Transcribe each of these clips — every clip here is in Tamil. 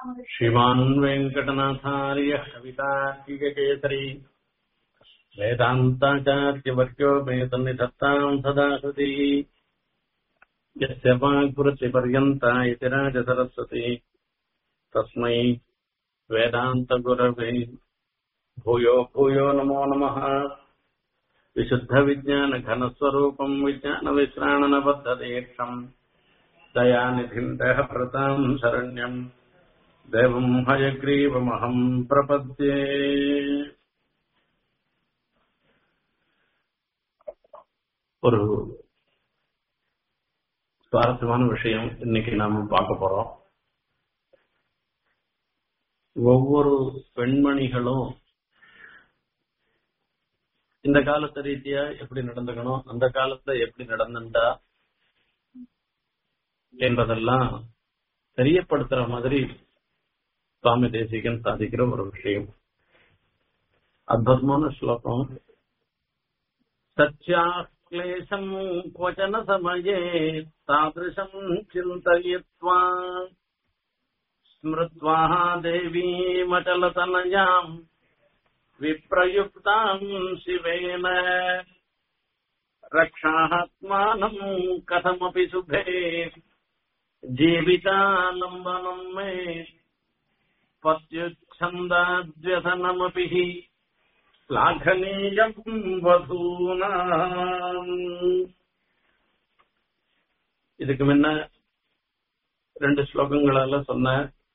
श्रीमान् वेङ्कटनाथार्यः कवितार्किककेसरी वेदान्ताचार्यवर्यो मे सन्निधत्ताम् सदा हृदि यस्य वाक्पुरतिपर्यन्ता इति राजसरस्वती तस्मै वेदान्तगुरवे भूयो भूयो नमो नमः विशुद्धविज्ञानघनस्वरूपम् विज्ञानविश्राणनबद्धदीक्षम् दयानिधिम् देहप्रताम् शरण्यम् देवम् हयग्रीवमहम् प्रपद्ये ஒரு சுவாரஸ்யமான விஷயம் இன்னைக்கு நாம பார்க்க போறோம் ஒவ்வொரு பெண்மணிகளும் இந்த காலத்து ரீதியா எப்படி நடந்துக்கணும் அந்த காலத்துல எப்படி நடந்துட்டா என்பதெல்லாம் தெரியப்படுத்துற மாதிரி சுவாமி தேசிகன் சாதிக்கிற ஒரு விஷயம் அற்புதமான ஸ்லோகம் சத்யாக்லேசம் क्वचन समये तादृशम् चिन्तयित्वा स्मृत्वा देवीमचलतनयाम् विप्रयुक्ताम् शिवेन रक्षात्मानम् कथमपि शुभे जीवितालम्बनम् मे पत्युच्छन्दाद्यथनमपि हि श्लाघनीयम् वधूनाम् இதுக்கு முன்ன ரெண்டு ஸ்லோகங்களால சொன்ன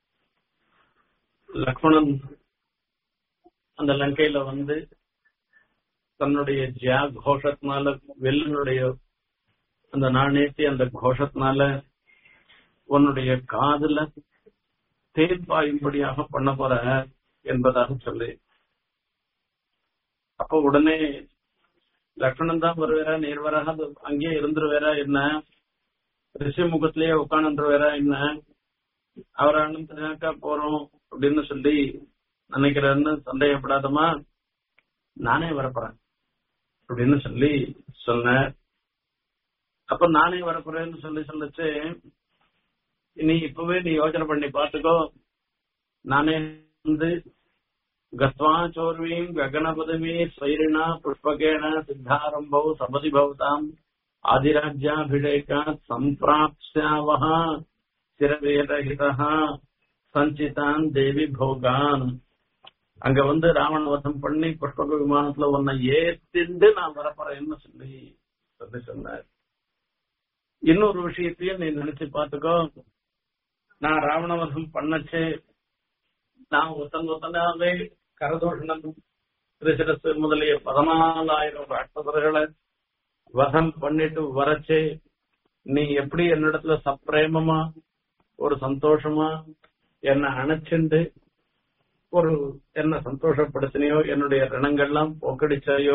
லக்ஷ்மணன் அந்த லங்கையில வந்து தன்னுடைய ஜியா கோஷத்தினால வெள்ளனுடைய அந்த நாணேத்தி அந்த கோஷத்தினால உன்னுடைய காதுல தேன் பாயும்படியாக பண்ண போற என்பதாக சொல்லி அப்போ உடனே லக்ஷ்மணன் தான் வருவேரா நேர் வராக அங்கேயே இருந்துருவேரா என்ன ரிஷி முகத்திலேயே உட்காந்துருவேரா என்ன அவர் அனுப்பினாக்கா போறோம் அப்படின்னு சொல்லி நினைக்கிறேன்னு சந்தேகப்படாதமா நானே வரப்போறேன் அப்படின்னு சொல்லி சொன்னேன் அப்ப நானே வரப்போறேன்னு சொல்லி சொல்லிச்சு நீ இப்பவே நீ யோசனை பண்ணி பாத்துக்கோ நானே வந்து गत्वा चोर्वीम् गगनपदवी स्वैरिणा पुष्पकेण सिद्धारम्भौ सपदि भवताम् आदिराज्याभिषेकात् सम्प्राप्स्यावः சிறவேரகிதः சஞ்சிதான் தேவி போகான் அங்க வந்து ராவண வதம் பண்ணி புஷ்பக விமானத்துல உன்னை ஏத்திண்டு நான் வரப்போறேன்னு சொல்லி சொல்லி சொன்னார் இன்னொரு விஷயத்தையும் நீ நினைச்சு பாத்துக்கோ நான் ராவணவதம் பண்ணச்சு நான் ஒத்தன் ஒத்தனாவே கரதோஷணம் திருசிரசு முதலிய பதினாலாயிரம் ராட்சசர்களை வதம் பண்ணிட்டு வரச்சே நீ எப்படி என்னிடத்துல சப்பிரேமமா ஒரு சந்தோஷமா என்ன அணைச்சுண்டு ஒரு என்ன சந்தோஷப்படுத்தினையோ என்னுடைய ரணங்கள்லாம் போக்கடிச்சாயோ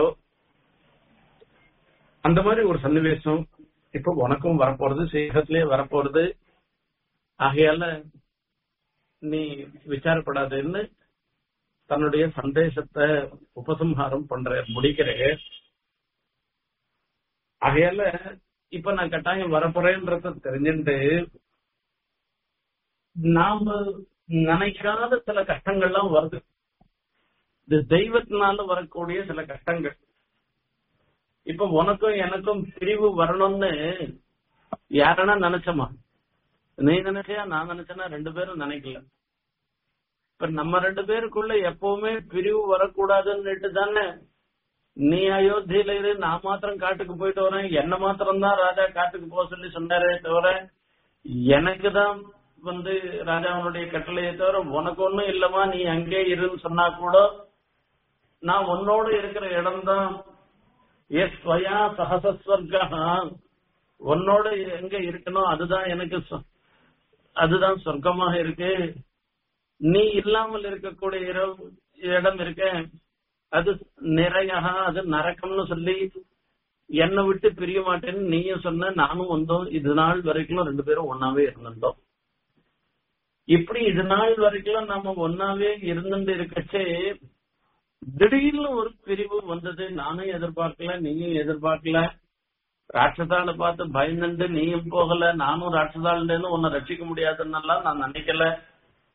அந்த மாதிரி ஒரு சன்னிவேசம் இப்ப உனக்கும் வரப்போறது சீக்கிரத்திலேயே வரப்போறது ஆகையால நீ விசாரப்படாதுன்னு தன்னுடைய சந்தேசத்தை உபசம்ஹாரம் பண்ற முடிக்கிற ஆகையால இப்ப நான் கட்டாயம் வரப்போறேன்றத தெரிஞ்சுட்டு நாம நினைக்காத சில கஷ்டங்கள்லாம் வருது இது தெய்வத்தினால வரக்கூடிய சில கஷ்டங்கள் இப்ப உனக்கும் எனக்கும் பிரிவு வரணும்னு யாரனா நினைச்சோமா நீ நினைச்சியா நான் நினைச்சேன்னா ரெண்டு பேரும் நினைக்கல இப்ப நம்ம ரெண்டு பேருக்குள்ள எப்பவுமே பிரிவு வரக்கூடாதுன்னுட்டு தானே நீ அயோத்தியில இரு நான் மாத்திரம் காட்டுக்கு போயிட்டு வரேன் என்ன மாத்திரம் தான் ராஜா காட்டுக்கு போக சொல்லி சொன்னாரே தவிர எனக்கு தான் வந்து ராஜாவனுடைய கட்டளையை தவிர உனக்கு ஒண்ணும் இல்லமா நீ அங்கே இருன்னு சொன்னா கூட நான் உன்னோடு இருக்கிற இடம்தான் எஸ் ஸ்வயா சகசஸ்வர்கா உன்னோட எங்க இருக்கணும் அதுதான் எனக்கு அதுதான் சொர்க்கமாக இருக்கு நீ இல்லாமல் இருக்கக்கூடிய இடம் இருக்க அது நிறையா அது நரக்கம்னு சொல்லி என்னை விட்டு பிரிய மாட்டேன்னு நீயும் சொன்ன நானும் வந்தோம் இது நாள் வரைக்கும் ரெண்டு பேரும் ஒன்னாவே இருந்திருந்தோம் இப்படி இது நாள் வரைக்கும் நம்ம ஒன்னாவே இருந்துட்டு இருக்கச்சே திடீர்னு ஒரு பிரிவு வந்தது நானும் எதிர்பார்க்கல நீயும் எதிர்பார்க்கல ராட்சதால பார்த்து பயந்துட்டு நீயும் போகல நானும் ராட்சதாலேருந்து உன்னை ரட்சிக்க முடியாதுன்னெல்லாம் நான் நினைக்கல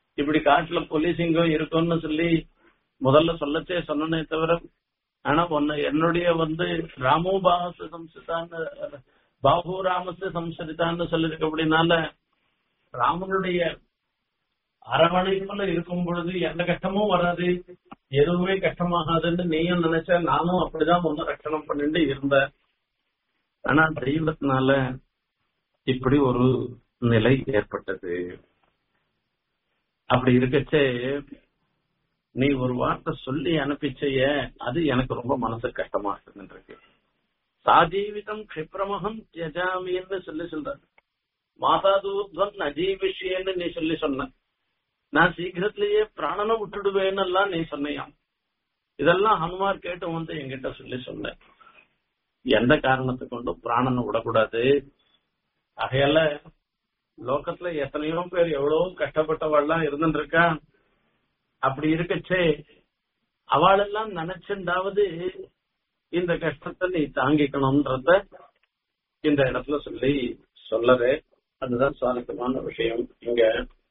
இப்படி காட்டுல போலீஸிங்கும் இருக்கும்னு சொல்லி முதல்ல சொல்லச்சே சொன்னனே தவிர ஆனா ஒன்னு என்னுடைய வந்து ராமோ பாகச சம்சிதான்னு பாபு ராமசு சம்சரித்தான்னு சொல்லிருக்க அப்படின்னால ராமனுடைய அரவணைப்புல இருக்கும் பொழுது எந்த கஷ்டமும் வராது எதுவுமே கஷ்டமாகாதுன்னு நீயும் நினைச்ச நானும் அப்படிதான் ஒன்னும் ரட்சணம் பண்ணிட்டு இருந்தேன் ஆனா தெய்வத்தினால இப்படி ஒரு நிலை ஏற்பட்டது அப்படி இருக்கச்சே நீ ஒரு வார்த்தை சொல்லி அனுப்பிச்சைய அது எனக்கு ரொம்ப மனசு கஷ்டமா இருக்கு சாஜீவிதம் கஷிப்ரமகம் தியஜாமின்னு சொல்லி சொல்ற மாதாதூர்வன் அஜீவிஷியன்னு நீ சொல்லி சொன்ன நான் சீக்கிரத்திலேயே பிராணனை விட்டுடுவேன்னு எல்லாம் நீ சொன்னையாம் இதெல்லாம் ஹனுமார் கேட்டு வந்து என்கிட்ட சொல்லி சொன்ன எந்த காரணத்தை கொண்டும் பிராணனை விடக்கூடாது ஆகையால லோகத்துல எத்தனையோ பேர் எவ்வளவு கஷ்டப்பட்டவாள்லாம் இருந்துட்டு இருக்கா அப்படி இருக்கச்சே அவளெல்லாம் நினைச்சுண்டாவது இந்த கஷ்டத்தை நீ தாங்கிக்கணும்ன்றத இந்த இடத்துல சொல்லி சொல்லறே அதுதான் சுவாரஸ்யமான விஷயம் இங்க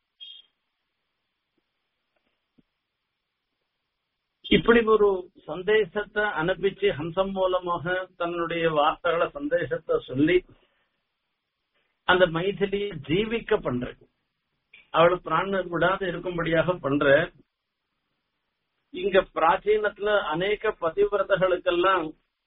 இப்படி ஒரு சந்தேசத்தை அனுப்பிச்சு ஹம்சம் மூலமாக தன்னுடைய வார்த்தைகளை சந்தேசத்தை சொல்லி அந்த மைதிலியை ஜீவிக்க பண்ற அவளை பிராண விடாது இருக்கும்படியாக பண்ற இங்க பிராச்சீனத்துல அநேக பதிவிரதகளுக்கெல்லாம்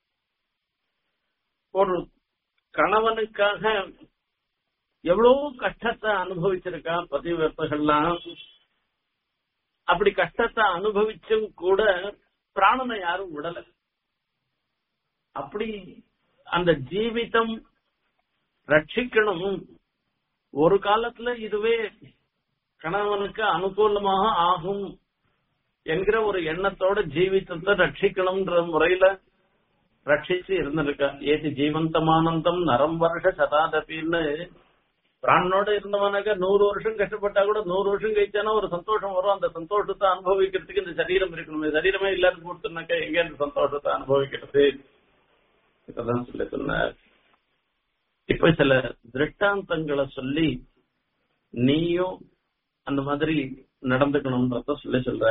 ஒரு கணவனுக்காக எவ்வளவு கஷ்டத்தை அனுபவிச்சிருக்கா பதிவிரதகள்லாம் அப்படி கஷ்டத்தை அனுபவிச்சும் கூட பிராணனை யாரும் விடல அப்படி அந்த ஜீவிதம் ரட்சிக்கணும் ஒரு காலத்துல இதுவே கணவனுக்கு அனுகூலமாக ஆகும் என்கிற ஒரு எண்ணத்தோட ஜீவிதத்தை ரட்சிக்கணும்ன்ற முறையில ரட்சிச்சு இருந்திருக்கா ஏதி ஜீவந்தமானந்தம் நரம் வருஷ சதாதபின்னு பிராணனோட இருந்தவனாக்க நூறு வருஷம் கஷ்டப்பட்டா கூட நூறு வருஷம் கழிச்சானா ஒரு சந்தோஷம் வரும் அந்த சந்தோஷத்தை அனுபவிக்கிறதுக்கு இந்த சரீரம் இருக்கணும் இந்த சரீரமே இல்லாத கொடுத்துனாக்கா எங்க இந்த சந்தோஷத்தை அனுபவிக்கிறது இதெல்லாம் சொல்லி சொன்னார் இப்ப சில திருஷ்டாந்தங்களை சொல்லி நீயும் அந்த மாதிரி நடந்துக்கணும்ன்றத சொல்லி சொல்ற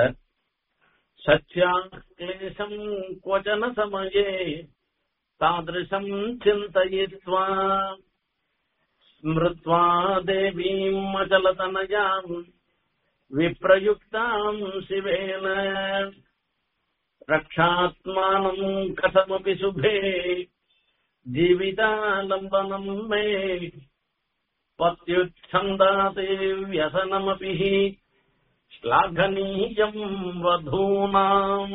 சத்யாக்லேசம் கொஜன சமயே தாதிருஷம் சிந்தயித்வா ஸ்மிருத்வா தேவீம் அச்சலதனயாம் விப்ரயுக்தாம் சிவேன ரக்ஷாத்மானம் கதமபி சுபே जीवितालम्बनम् मे पत्युच्छन्दाते व्यसनमपि हि श्लाघनीयम् वधूनाम्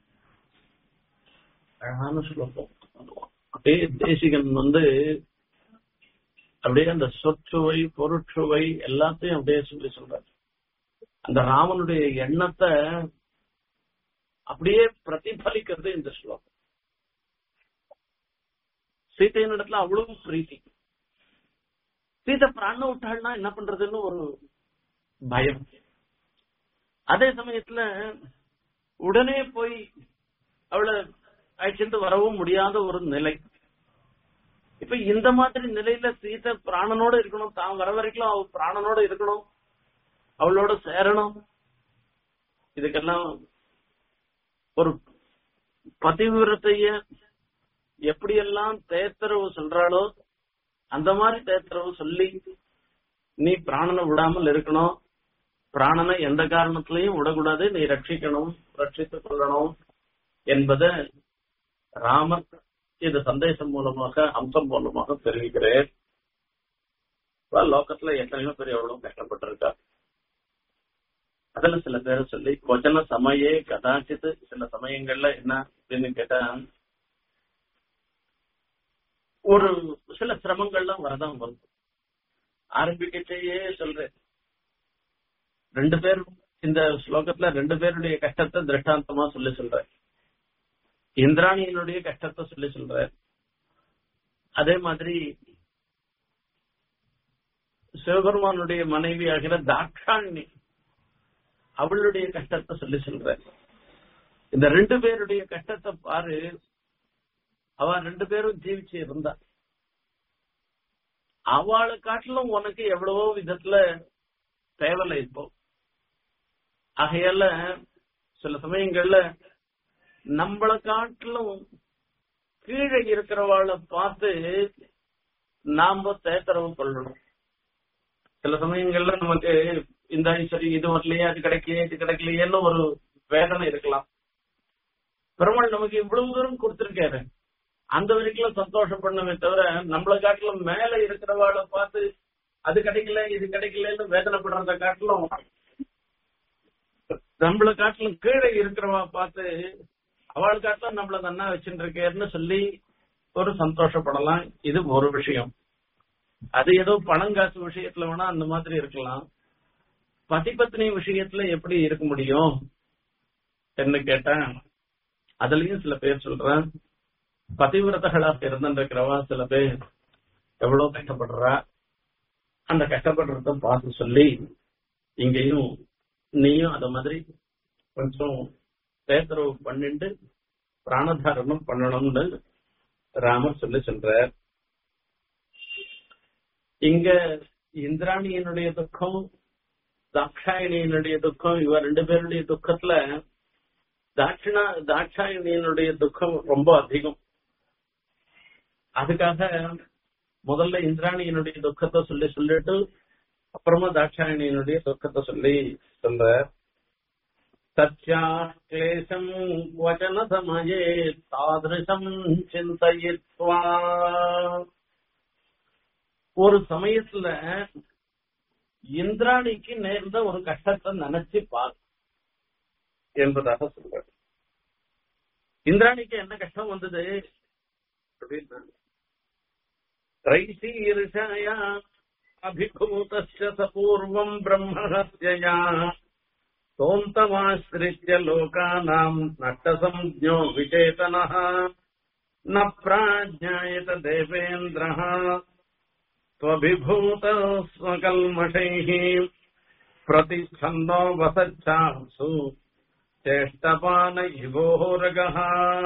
அழகான ஸ்லோகம் அப்படியே தேசிகன் வந்து அப்படியே அந்த சொற்சுவை பொருட்சுவை எல்லாத்தையும் அப்படியே சொல்லி சொல்றாரு அந்த ராமனுடைய எண்ணத்தை அப்படியே பிரதிபலிக்கிறது இந்த ஸ்லோகம் சீதையின் இடத்துல அவ்வளவு பிரீத்தி சீதை பிராண விட்டாள்னா என்ன பண்றதுன்னு ஒரு பயம் அதே சமயத்துல உடனே போய் அவளை அழைச்சிட்டு வரவும் முடியாத ஒரு நிலை இப்ப இந்த மாதிரி நிலையில சீதை பிராணனோட இருக்கணும் தான் வர வரைக்கும் அவ பிராணனோட இருக்கணும் அவளோட சேரணும் இதுக்கெல்லாம் ஒரு பதிவிரத்தைய எப்படியெல்லாம் தேத்தரவு சொல்றாளோ அந்த மாதிரி தேத்தரவு சொல்லி நீ பிராணனை விடாமல் இருக்கணும் பிராணனை எந்த காரணத்திலையும் விடக்கூடாது நீ ரட்சிக்கணும் ரட்சித்துக் கொள்ளணும் என்பதை ராமர் இது சந்தேசம் மூலமாக அம்சம் மூலமாக தெரிவிக்கிறேன் லோகத்துல எத்தனையோ பேர் எவ்வளவு கஷ்டப்பட்டிருக்கா அதுல சில பேர் சொல்லி கொஜன சமயே கதாச்சித்து சில சமயங்கள்ல என்ன அப்படின்னு கேட்டா ஒரு சில சிரமங்கள்லாம் வரதான் வரும் ஆரம்பிக்கச்சேயே சொல்றேன் ரெண்டு பேர் இந்த ஸ்லோகத்துல ரெண்டு பேருடைய கஷ்டத்தை திருஷ்டாந்தமா சொல்லி சொல்ற இந்திராணியினுடைய கஷ்டத்தை சொல்லி சொல்ற அதே மாதிரி சிவபெருமானுடைய மனைவி ஆகிற தாட்சாணி அவளுடைய கஷ்டத்தை சொல்லி சொல்ற இந்த ரெண்டு பேருடைய கஷ்டத்தை பாரு அவ ரெண்டு பேரும் ஜீவிச்சு இருந்தா அவளை காட்டிலும் உனக்கு எவ்வளவோ விதத்துல தேவலை இப்போ ஆகையால சில சமயங்கள்ல நம்மளை காட்டிலும் கீழே இருக்கிறவாளை பார்த்து நாம தேத்தரவு கொள்ளணும் சில சமயங்கள்ல நமக்கு இந்த சரி இது வரலையே அது கிடைக்கலையே இது கிடைக்கலையேன்னு ஒரு வேதனை இருக்கலாம் பெருமாள் நமக்கு இவ்வளவு தூரம் கொடுத்திருக்காரு அந்த வரைக்கும் சந்தோஷப்படணுமே தவிர நம்மளை காட்டிலும் மேல இருக்கிறவாளை பார்த்து அது கிடைக்கல இது கிடைக்கலன்னு வேதனைப்படுறத காட்டிலும் நம்மளை காட்டிலும் கீழே இருக்கிறவா பார்த்து அவள் காட்டிலும் நம்மள நன்னா வச்சுட்டு இருக்கேன்னு சொல்லி ஒரு சந்தோஷப்படலாம் இது ஒரு விஷயம் அது ஏதோ பணம் காசு விஷயத்துல வேணா அந்த மாதிரி இருக்கலாம் பதி பத்னி விஷயத்துல எப்படி இருக்க முடியும் என்ன கேட்டா அதுலயும் சில பேர் சொல்றேன் பதிவிரதர்களாக இருந்திருக்கிறவா சில பேர் எவ்வளவு கஷ்டப்படுறா அந்த கஷ்டப்படுறத பார்த்து சொல்லி இங்கேயும் நீயும் அத மாதிரி கொஞ்சம் பேத்தரவு பண்ணிட்டு பிராணதாரணம் பண்ணணும்னு ராமர் சொல்லி சொல்றார் இங்க இந்திராணியனுடைய துக்கம் தாட்சாயணியனுடைய துக்கம் இவ ரெண்டு பேருடைய துக்கத்துல தாட்சிணா தாட்சாயணியனுடைய துக்கம் ரொம்ப அதிகம் அதுக்காக முதல்ல இந்திராணியனுடைய துக்கத்தை சொல்லி சொல்லிட்டு அப்புறமா தாட்சாயணியனுடைய துக்கத்தை சொல்லி சொல்ற சத்யா கிளேசம் வச்சன சமயே தாதிருஷம் சிந்தயித்வா ஒரு சமயத்துல இந்திராணிக்கு நேர்ந்த ஒரு கஷ்டத்தை நினைச்சு பார் என்பதாக சொல்ற இந்திராணிக்கு என்ன கஷ்டம் வந்தது அப்படின்னா त्रैशीर्षया अभिभूतश्च स पूर्वम् ब्रह्महत्यया सोऽन्तमाश्रित्य लोकानाम् नष्टसंज्ञो विचेतनः न प्राज्ञायत देवेन्द्रः त्वभिभूत स्वकल्मषैः प्रतिच्छन्नो वसच्छासु चेष्टपान इवोरगः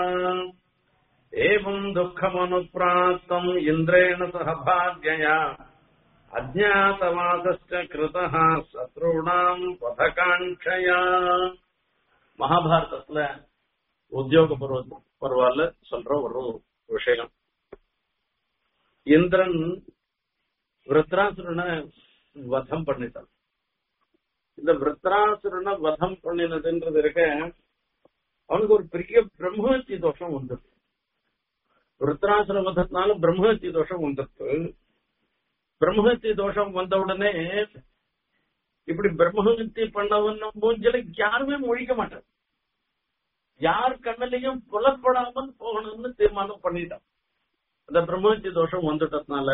एवम् दुःखमनुप्राप्तम् इन्द्रेण सह भाग्यया अज्ञातवादश्च कृतः शत्रूणाम् पथकाङ्क्षया மகாபாரதத்துல உத்தியோக பருவ பருவால சொல்ற ஒரு விஷயம் இந்திரன் விருத்ராசுரனை வதம் பண்ணிட்டான் இந்த விருத்ராசுரனை வதம் பண்ணினதுன்றது இருக்க அவனுக்கு ஒரு பெரிய பிரம்மஹத்தி தோஷம் வந்துருக்கு விருத்ராசுர வதத்தினால பிரம்மஹத்தி தோஷம் வந்துருக்கு பிரம்மஹத்தி தோஷம் வந்த உடனே இப்படி பிரம்மஹத்தி பண்ணவன் மூஞ்சில யாருமே முழிக்க மாட்டான் யார் கண்ணிலையும் புலப்படாமல் போகணும்னு தீர்மானம் பண்ணிட்டான் அந்த பிரம்மஹத்தி தோஷம் வந்துட்டதுனால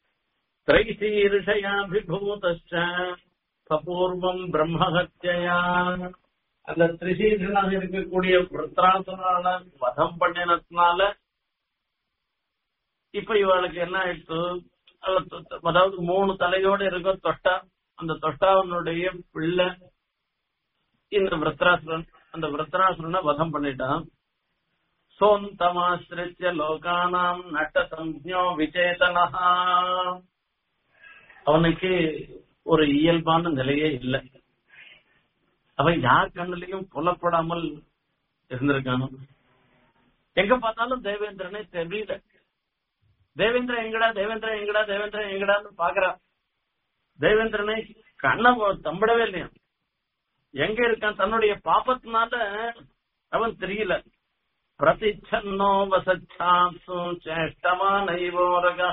திரைசீர்ஷயாபிபூதச்ச பூர்வம் பிரம்மஹத்தியா அந்த திரிசீர்ஷனாக இருக்கக்கூடிய விருத்ராசுரனால வதம் பண்ணினதுனால இப்ப இவளுக்கு என்ன ஆயிடுச்சு அதாவது மூணு தலையோட இருக்க தொட்டா அந்த தொட்டாவனுடைய பிள்ளை இந்த விருத்ராசுரன் அந்த விருத்ராசுரனை வதம் பண்ணிட்டான் சோந்தமாசிரிச்ச லோகானாம் நட்ட சம்ஜோ விச்சேதனா அவனுக்கு ஒரு இயல்பான நிலையே இல்லை அவன் யார் கண்ணிலையும் புலப்படாமல் இருந்திருக்கானோ எங்க பார்த்தாலும் தேவேந்திரனே தெரியல தேவேந்திரன் எங்கடா தேவேந்திரன் எங்கடா தேவேந்திரன் எங்கடான்னு பாக்குறான் தேவேந்திரனை கண்ண தம்பிடவே இல்லையா எங்க இருக்கான் தன்னுடைய பாப்பத்தினால அவன் தெரியல பிரதிச்சன்னோ வசச்சாசு சேஷ்டமானைவோரகா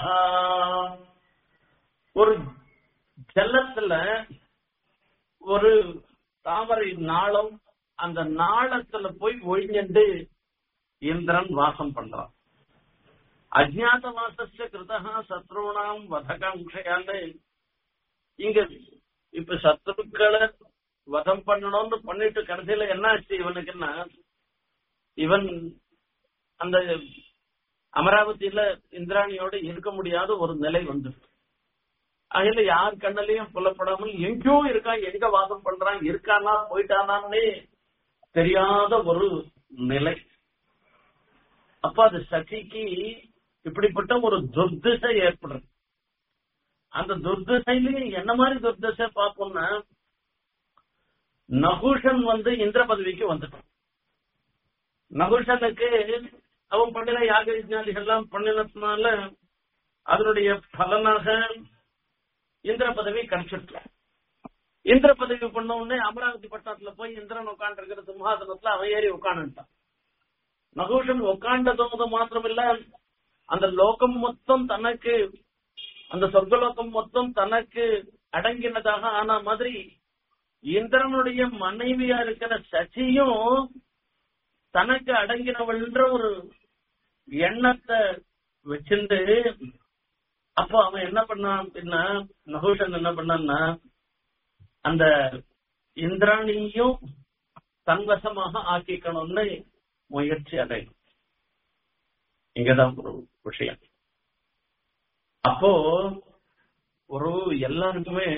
ஒரு ஜலத்துல ஒரு தாமரை நாளம் அந்த நாளத்துல போய் ஒழிஞ்சு இந்திரன் வாசம் பண்றான் அஜாதவாசஸ்ய கிருதா சத்ருணாம் வதகாங்கையான்னு இங்க இப்ப சத்ருக்களை வதம் பண்ணணும்னு பண்ணிட்டு கடைசியில என்ன ஆச்சு இவனுக்குன்னா இவன் அந்த அமராவதியில இந்திராணியோட இருக்க முடியாத ஒரு நிலை வந்துருக்கு அதுல யார் கண்ணிலையும் புலப்படாமல் எங்கேயோ இருக்கான் எங்க வாதம் பண்றான் இருக்கானா போயிட்டானான்னே தெரியாத ஒரு நிலை அப்ப அது சசிக்கு இப்படிப்பட்ட ஒரு துர்திசை ஏற்படுறது அந்த துர்திசையிலையும் என்ன மாதிரி துர்திசை பார்ப்போம்னா நகுஷன் வந்து இந்திர பதவிக்கு வந்துட்டான் நகுஷனுக்கு அவன் பண்ணின யாக யஜ்ஞாதிகள்லாம் பண்ணினதுனால அதனுடைய பலனாக இந்திர பதவி கிடைச்சிட்டு இந்திர பதவி பண்ண உடனே அமராவதி பட்டணத்துல போய் இந்திரன் உட்காந்து இருக்கிற சிம்ஹாசனத்துல அவன் ஏறி உட்காந்துட்டான் நகுஷன் உட்காண்டதோடு மாத்திரம் இல்ல அந்த லோகம் மொத்தம் தனக்கு அந்த சொர்க்கலோகம் மொத்தம் தனக்கு அடங்கினதாக ஆன மாதிரி இந்திரனுடைய மனைவியா இருக்கிற சசியும் தனக்கு அடங்கினவள்ன்ற ஒரு எண்ணத்தை வச்சிருந்து அப்போ அவன் என்ன பண்ணான் அப்படின்னா நகுஷன் என்ன பண்ணான்னா அந்த இந்திராணியும் தன்வசமாக ஆக்கிக்கணும்னு முயற்சி அடையும் இங்கதான் ஒரு விஷயம் அப்போ ஒரு எல்லாருக்குமே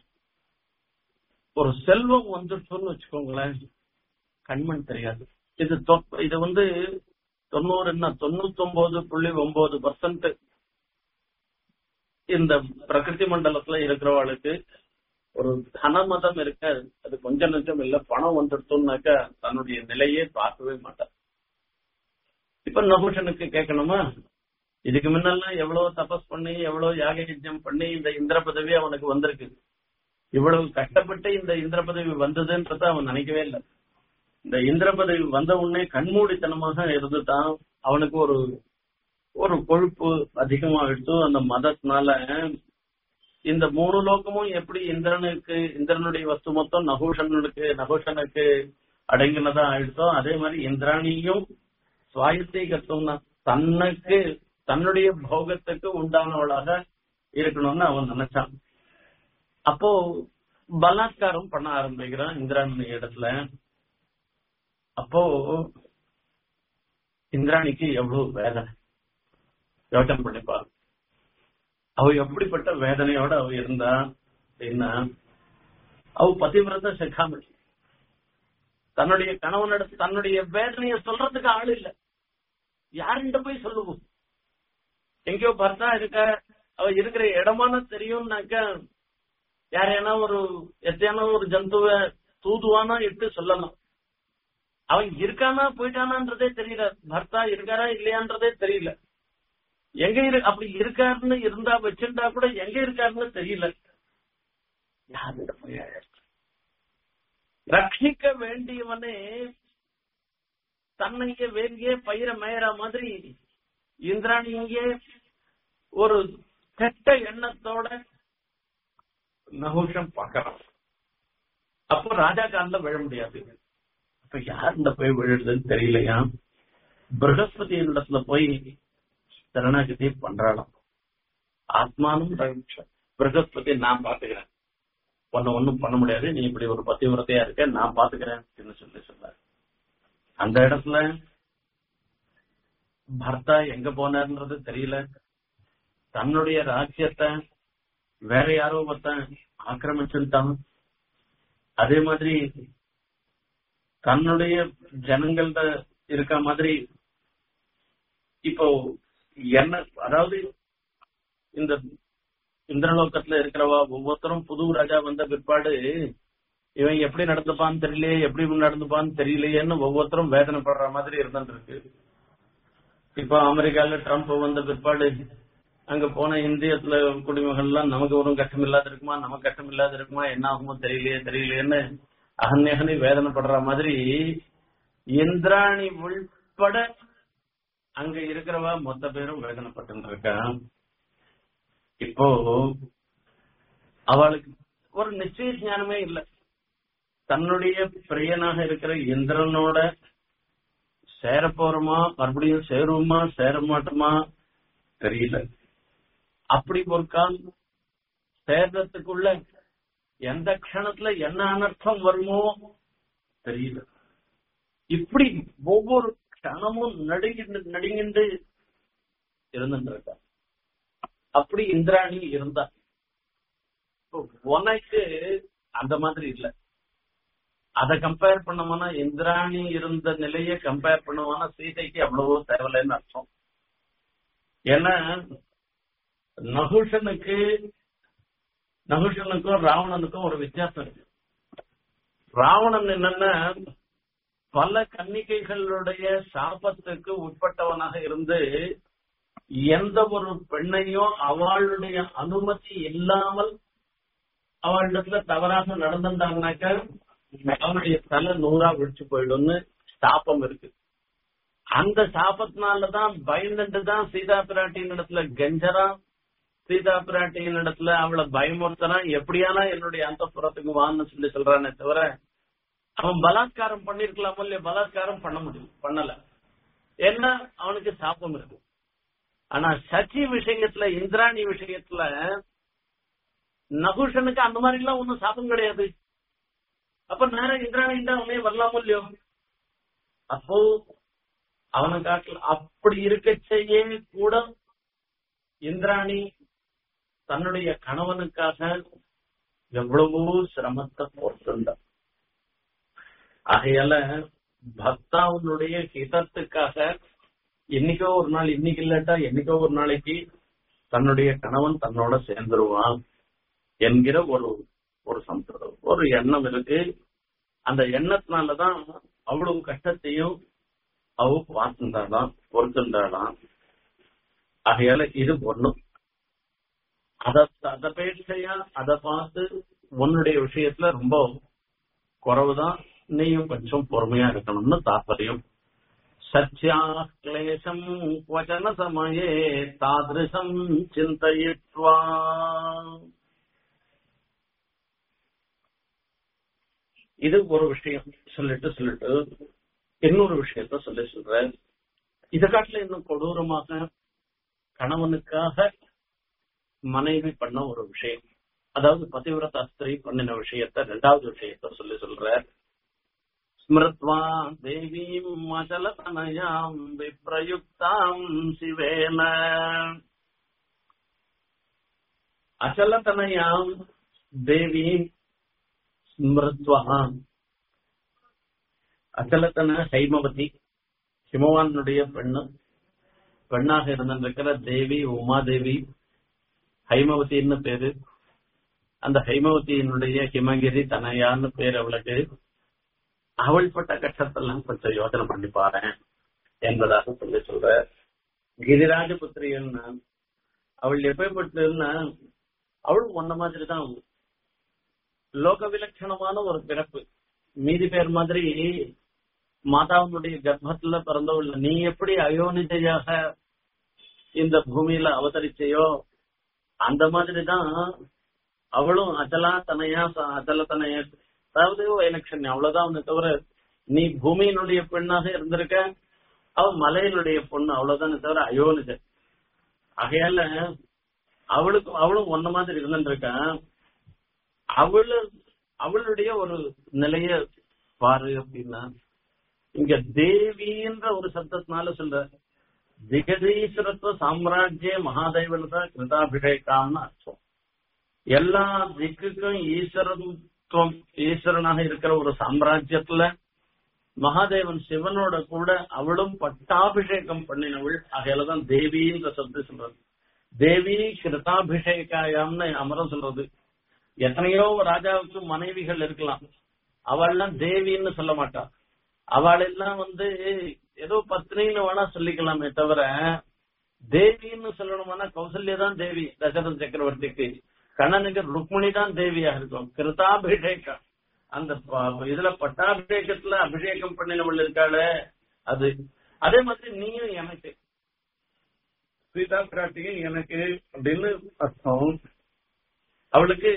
ஒரு செல்வம் வந்துருச்சுன்னு வச்சுக்கோங்களேன் கண்மண் தெரியாது இது தொ- இது வந்து தொண்ணூறு என்ன தொண்ணூத்தி ஒன்பது புள்ளி ஒன்பது பர்சன்ட் இந்த பிரகிருதி மண்டலத்துல இருக்கிறவளுக்கு ஒரு தனமதம் இருக்க அது கொஞ்சம் நஞ்சம் இல்ல பணம் வந்துடுத்தோம்னாக்கா தன்னுடைய நிலையே பார்க்கவே மாட்டார் இப்ப நபுஷனுக்கு கேட்கணுமா இதுக்கு முன்னெல்லாம் எவ்வளவு தபஸ் பண்ணி எவ்வளவு யாக யஜ்ஞம் பண்ணி இந்த இந்திர பதவி அவனுக்கு வந்திருக்கு இவ்வளவு கஷ்டப்பட்டு இந்த இந்திர பதவி வந்ததுன்றத அவன் நினைக்கவே இல்லை இந்த இந்திர பதவி வந்த உடனே கண்மூடித்தனமாக இருந்துட்டான் அவனுக்கு ஒரு ஒரு கொழுப்பு அதிகமாகிடுச்சு அந்த மதத்தினால இந்த மூணு லோகமும் எப்படி இந்திரனுக்கு இந்திரனுடைய வஸ்து மொத்தம் நகுஷனுக்கு நகுஷனுக்கு அடங்கினதா ஆயிடுச்சோ அதே மாதிரி இந்திராணியும் சுவாயத்தீகத்துவம் தான் தன்னுக்கு தன்னுடைய போகத்துக்கு உண்டானவளாக இருக்கணும்னு அவன் நினைச்சான் அப்போ பலாத்காரம் பண்ண ஆரம்பிக்கிறான் இந்திராணி இடத்துல அப்போ இந்திராணிக்கு எவ்வளவு வேதனை யோசனை பண்ணிப்பாரு அவ எப்படிப்பட்ட வேதனையோட அவ இருந்தா அப்படின்னா அவ பதிவிரத சிக்காமல் தன்னுடைய கணவனோட தன்னுடைய வேதனைய சொல்றதுக்கு ஆள் இல்ல யாருண்ட போய் சொல்லுவோம் எங்கேயோ பர்த்தா இருக்க அவ இருக்கிற இடமான தெரியும்னாக்க யாரையான ஒரு எத்தையான ஒரு ஜந்துவ தூதுவானா இட்டு சொல்லலாம் அவன் இருக்கானா போயிட்டானான்றதே தெரியல பர்த்தா இருக்காரா இல்லையான்றதே தெரியல எங்க இரு அப்படி இருக்காருன்னு இருந்தா வச்சிருந்தா கூட எங்க இருக்காருன்னு தெரியல யாருகிட்ட போய் அழகு? ரட்சிக்க வேண்டியவனே தன்னையே வேண்டிய பயிர மேயற மாதிரி இந்திராணி இங்கே ஒரு கெட்ட எண்ணத்தோட நகுஷம் பார்க்கறான் அப்போ ராஜா காலில் விழ முடியாது அப்ப யாருண்ட போய் விழுதுன்னு தெரியலையா பிரகஸ்பதி இடத்துல போய் சரணாகதி பண்றாளாம் ஆத்மானும் ரவிஷ. பிரகஸ்பதி நான் பாத்துக்கிறேன் உன்னை ஒண்ணும் பண்ண முடியாது நீ இப்படி ஒரு பத்திவிரத்தையா இருக்க நான் பாத்துக்கிறேன் அப்படின்னு சொல்லி சொன்னார் அந்த இடத்துல பர்த்தா எங்க போனார்ன்றது தெரியல தன்னுடைய ராஜ்யத்தை வேற யாரோ ஒருத்தன் ஆக்கிரமிச்சுட்டான் அதே மாதிரி தன்னுடைய ஜனங்கள்ட இருக்க மாதிரி இப்போ என்ன அதாவது இந்த இந்திரலோகத்துல இருக்கிறவா ஒவ்வொருத்தரும் புது ராஜா வந்த பிற்பாடு இவன் எப்படி நடந்துப்பான்னு தெரியலையே எப்படி நடந்துப்பான்னு தெரியலையேன்னு ஒவ்வொருத்தரும் வேதனைப்படுற மாதிரி இருந்துட்டு இருக்கு இப்போ அமெரிக்கால ட்ரம்ப் வந்த பிற்பாடு அங்க போன இந்தியத்துல குடிமகள் எல்லாம் நமக்கு ஒரு கஷ்டம் இல்லாத இருக்குமா நமக்கு கஷ்டம் இல்லாத இருக்குமா என்ன ஆகுமோ தெரியலையே தெரியலையேன்னு அகன்யகனி வேதனைப்படுற மாதிரி இந்திராணி உள்பட அங்க இருக்கிறவா மொத்த பேரும் வேதனைப்பட்டு இருக்கா இப்போ அவளுக்கு ஒரு நிச்சய ஞானமே இல்லை தன்னுடைய பிரியனாக இருக்கிற இந்திரனோட சேர போறோமா மறுபடியும் சேருவோமா சேர மாட்டோமா தெரியல அப்படி ஒரு கால் சேர்றதுக்குள்ள எந்த க்ஷணத்துல என்ன அனர்த்தம் வருமோ தெரியல இப்படி ஒவ்வொரு க்ஷணமும் நடுங்கிட்டு நடுங்கிட்டு இருந்துட்டு இருக்கா அப்படி இந்திராணி இருந்தா இப்போ உனக்கு அந்த மாதிரி இல்ல அத கம்பேர் பண்ணோம்னா இந்திராணி இருந்த நிலையை கம்பேர் பண்ணுவோம்னா சீதைக்கு அவ்வளவோ தேவையில்லைன்னு அர்த்தம் ஏன்னா நகுஷனுக்கு நகுஷனுக்கும் ராவணனுக்கும் ஒரு வித்தியாசம் இருக்கு ராவணன் என்னன்னா பல கன்னிகைகளுடைய சாபத்துக்கு உட்பட்டவனாக இருந்து எந்த ஒரு பெண்ணையும் அவளுடைய அனுமதி இல்லாமல் அவளிடத்துல தவறாக நடந்திருந்தாங்கனாக்க அவனுடைய தலை நூறா விழிச்சு போயிடும்னு சாபம் இருக்கு அந்த சாபத்தினாலதான் பயந்துட்டு தான் சீதா பிராட்டியின் இடத்துல கெஞ்சறான் சீதா பிராட்டியின் இடத்துல அவளை பயமுறுத்தறான் எப்படியானா என்னுடைய அந்த புறத்துக்கு வான்னு சொல்லி சொல்றானே தவிர அவன் பலாத்காரம் பண்ணிருக்கலாமோ இல்லையா பலாத்காரம் பண்ண முடியும் பண்ணல ஏன்னா அவனுக்கு சாபம் இருக்கு ஆனா சச்சி விஷயத்துல இந்திராணி விஷயத்துல நகுஷனுக்கு அந்த மாதிரி எல்லாம் ஒண்ணும் சாபம் கிடையாது அப்ப நேரம் இந்திராணி தான் அவனே வரலாமோ இல்லையோ அப்போ அவனை காட்டல அப்படி இருக்கச்சேயே கூட இந்திராணி தன்னுடைய கணவனுக்காக எவ்வளவோ சிரமத்தை பொறுத்திருந்தார் ஆகையால பக்தாவுடைய ஹிதத்துக்காக என்னைக்கோ ஒரு நாள் இன்னைக்கு இல்லாட்டா என்னைக்கோ ஒரு நாளைக்கு தன்னுடைய கணவன் தன்னோட சேர்ந்துருவான் என்கிற ஒரு ஒரு சம்பிரதம் ஒரு எண்ணம் இருக்கு அந்த எண்ணத்தினாலதான் அவ்வளவு கஷ்டத்தையும் அவ பார்த்துட்டாலாம் பொறுத்துட்டாலாம் ஆகையால இது ஒண்ணும் அத அதபேட்சையா அதை பார்த்து உன்னுடைய விஷயத்துல ரொம்ப குறவுதான் நீயும் கொஞ்சம் பொறுமையா இருக்கணும்னு தாற்பயம் சத்யா கிளேசம் வச்சன சமயே தாதிருஷம் சிந்தயித்வா இது ஒரு விஷயம் சொல்லிட்டு சொல்லிட்டு இன்னொரு விஷயத்த சொல்லி சொல்ற இத காட்டுல இன்னும் கொடூரமாக கணவனுக்காக மனைவி பண்ண ஒரு விஷயம் அதாவது பதிவிரதா ஸ்திரீ பண்ணின விஷயத்த ரெண்டாவது விஷயத்த சொல்லி சொல்ற ஸ்மிருத்வா தேவீம் அச்சலதனயாம் விப்ரயுக்தாம் சிவேன அச்சலதனயாம் தேவீம் ஸ்மிருத்வா அச்சலத்தன ஹைமவதி ஹிமவானுடைய பெண்ணு பெண்ணாக இருந்திருக்கிற தேவி உமாதேவி ஹைமவதின்னு பேரு அந்த ஹைமவதியினுடைய ஹிமகிரி தனையான்னு பேர் அவளுக்கு அவள் பட்ட கஷ்டத்தெல்லாம் கொஞ்சம் யோசனை பண்ணி பாரு என்பதாக சொல்லி சொல்ற கிரிராஜ புத்திரியன்னா அவள் எப்பேற்பட்டுன்னா அவள் ஒன்ன மாதிரி தான் லோக விலட்சணமான ஒரு பிறப்பு மீதி பேர் மாதிரி மாதாவினுடைய கர்ப்பத்துல பிறந்தவள் நீ எப்படி அயோனிதையாக இந்த பூமியில அவதரிச்சையோ அந்த மாதிரி தான் அவளும் அச்சலா தனையா அச்சல தனையா அதாவது எலெக்ஷன் அவ்வளவுதான் அவனை தவிர நீ பூமியினுடைய பெண்ணாக இருந்திருக்க அவ மலையினுடைய பொண்ணு அவ்வளவுதானே தவிர அயோனிதை ஆகையால அவளுக்கு அவளும் ஒன்ன மாதிரி இருந்துருக்கான் அவளு அவளுடைய ஒரு நிலைய பாரு அப்படின்னா இங்க தேவின்ற ஒரு சப்தத்தினால சொல்ற திகதீஸ்வரத்துவ சாம்ராஜ்ய மகாதேவனதா கிருதாபிஷேகாம்னு அர்த்தம் எல்லா திக்குக்கும் ஈஸ்வரத்துவம் ஈஸ்வரனாக இருக்கிற ஒரு சாம்ராஜ்யத்துல மகாதேவன் சிவனோட கூட அவளும் பட்டாபிஷேகம் பண்ணினவள் அகையிலதான் தேவின்ற சப்தம் சொல்றது தேவி கிருதாபிஷேகாயாம்னு அமரம் சொல்றது எத்தனையோ ராஜாவுக்கு மனைவிகள் இருக்கலாம் அவள்லாம் தேவின்னு சொல்ல மாட்டா அவள் எல்லாம் வந்து ஏதோ பத்னின்னு வேணா சொல்லிக்கலாமே தவிர தேவின்னு சொல்லணும்னா கௌசல்யா தான் தேவி தசரத சக்கரவர்த்திக்கு கண்ணனுக்கு ருக்மிணி தான் தேவியா இருக்கும் கிருதாபிஷேகம் அந்த இதுல பட்டாபிஷேகத்துல அபிஷேகம் பண்ணினவள் இருக்காளே அது அதே மாதிரி நீயும் எனக்கு சீதா பிராட்டியும் எனக்கு அப்படின்னு அர்த்தம் அவளுக்கு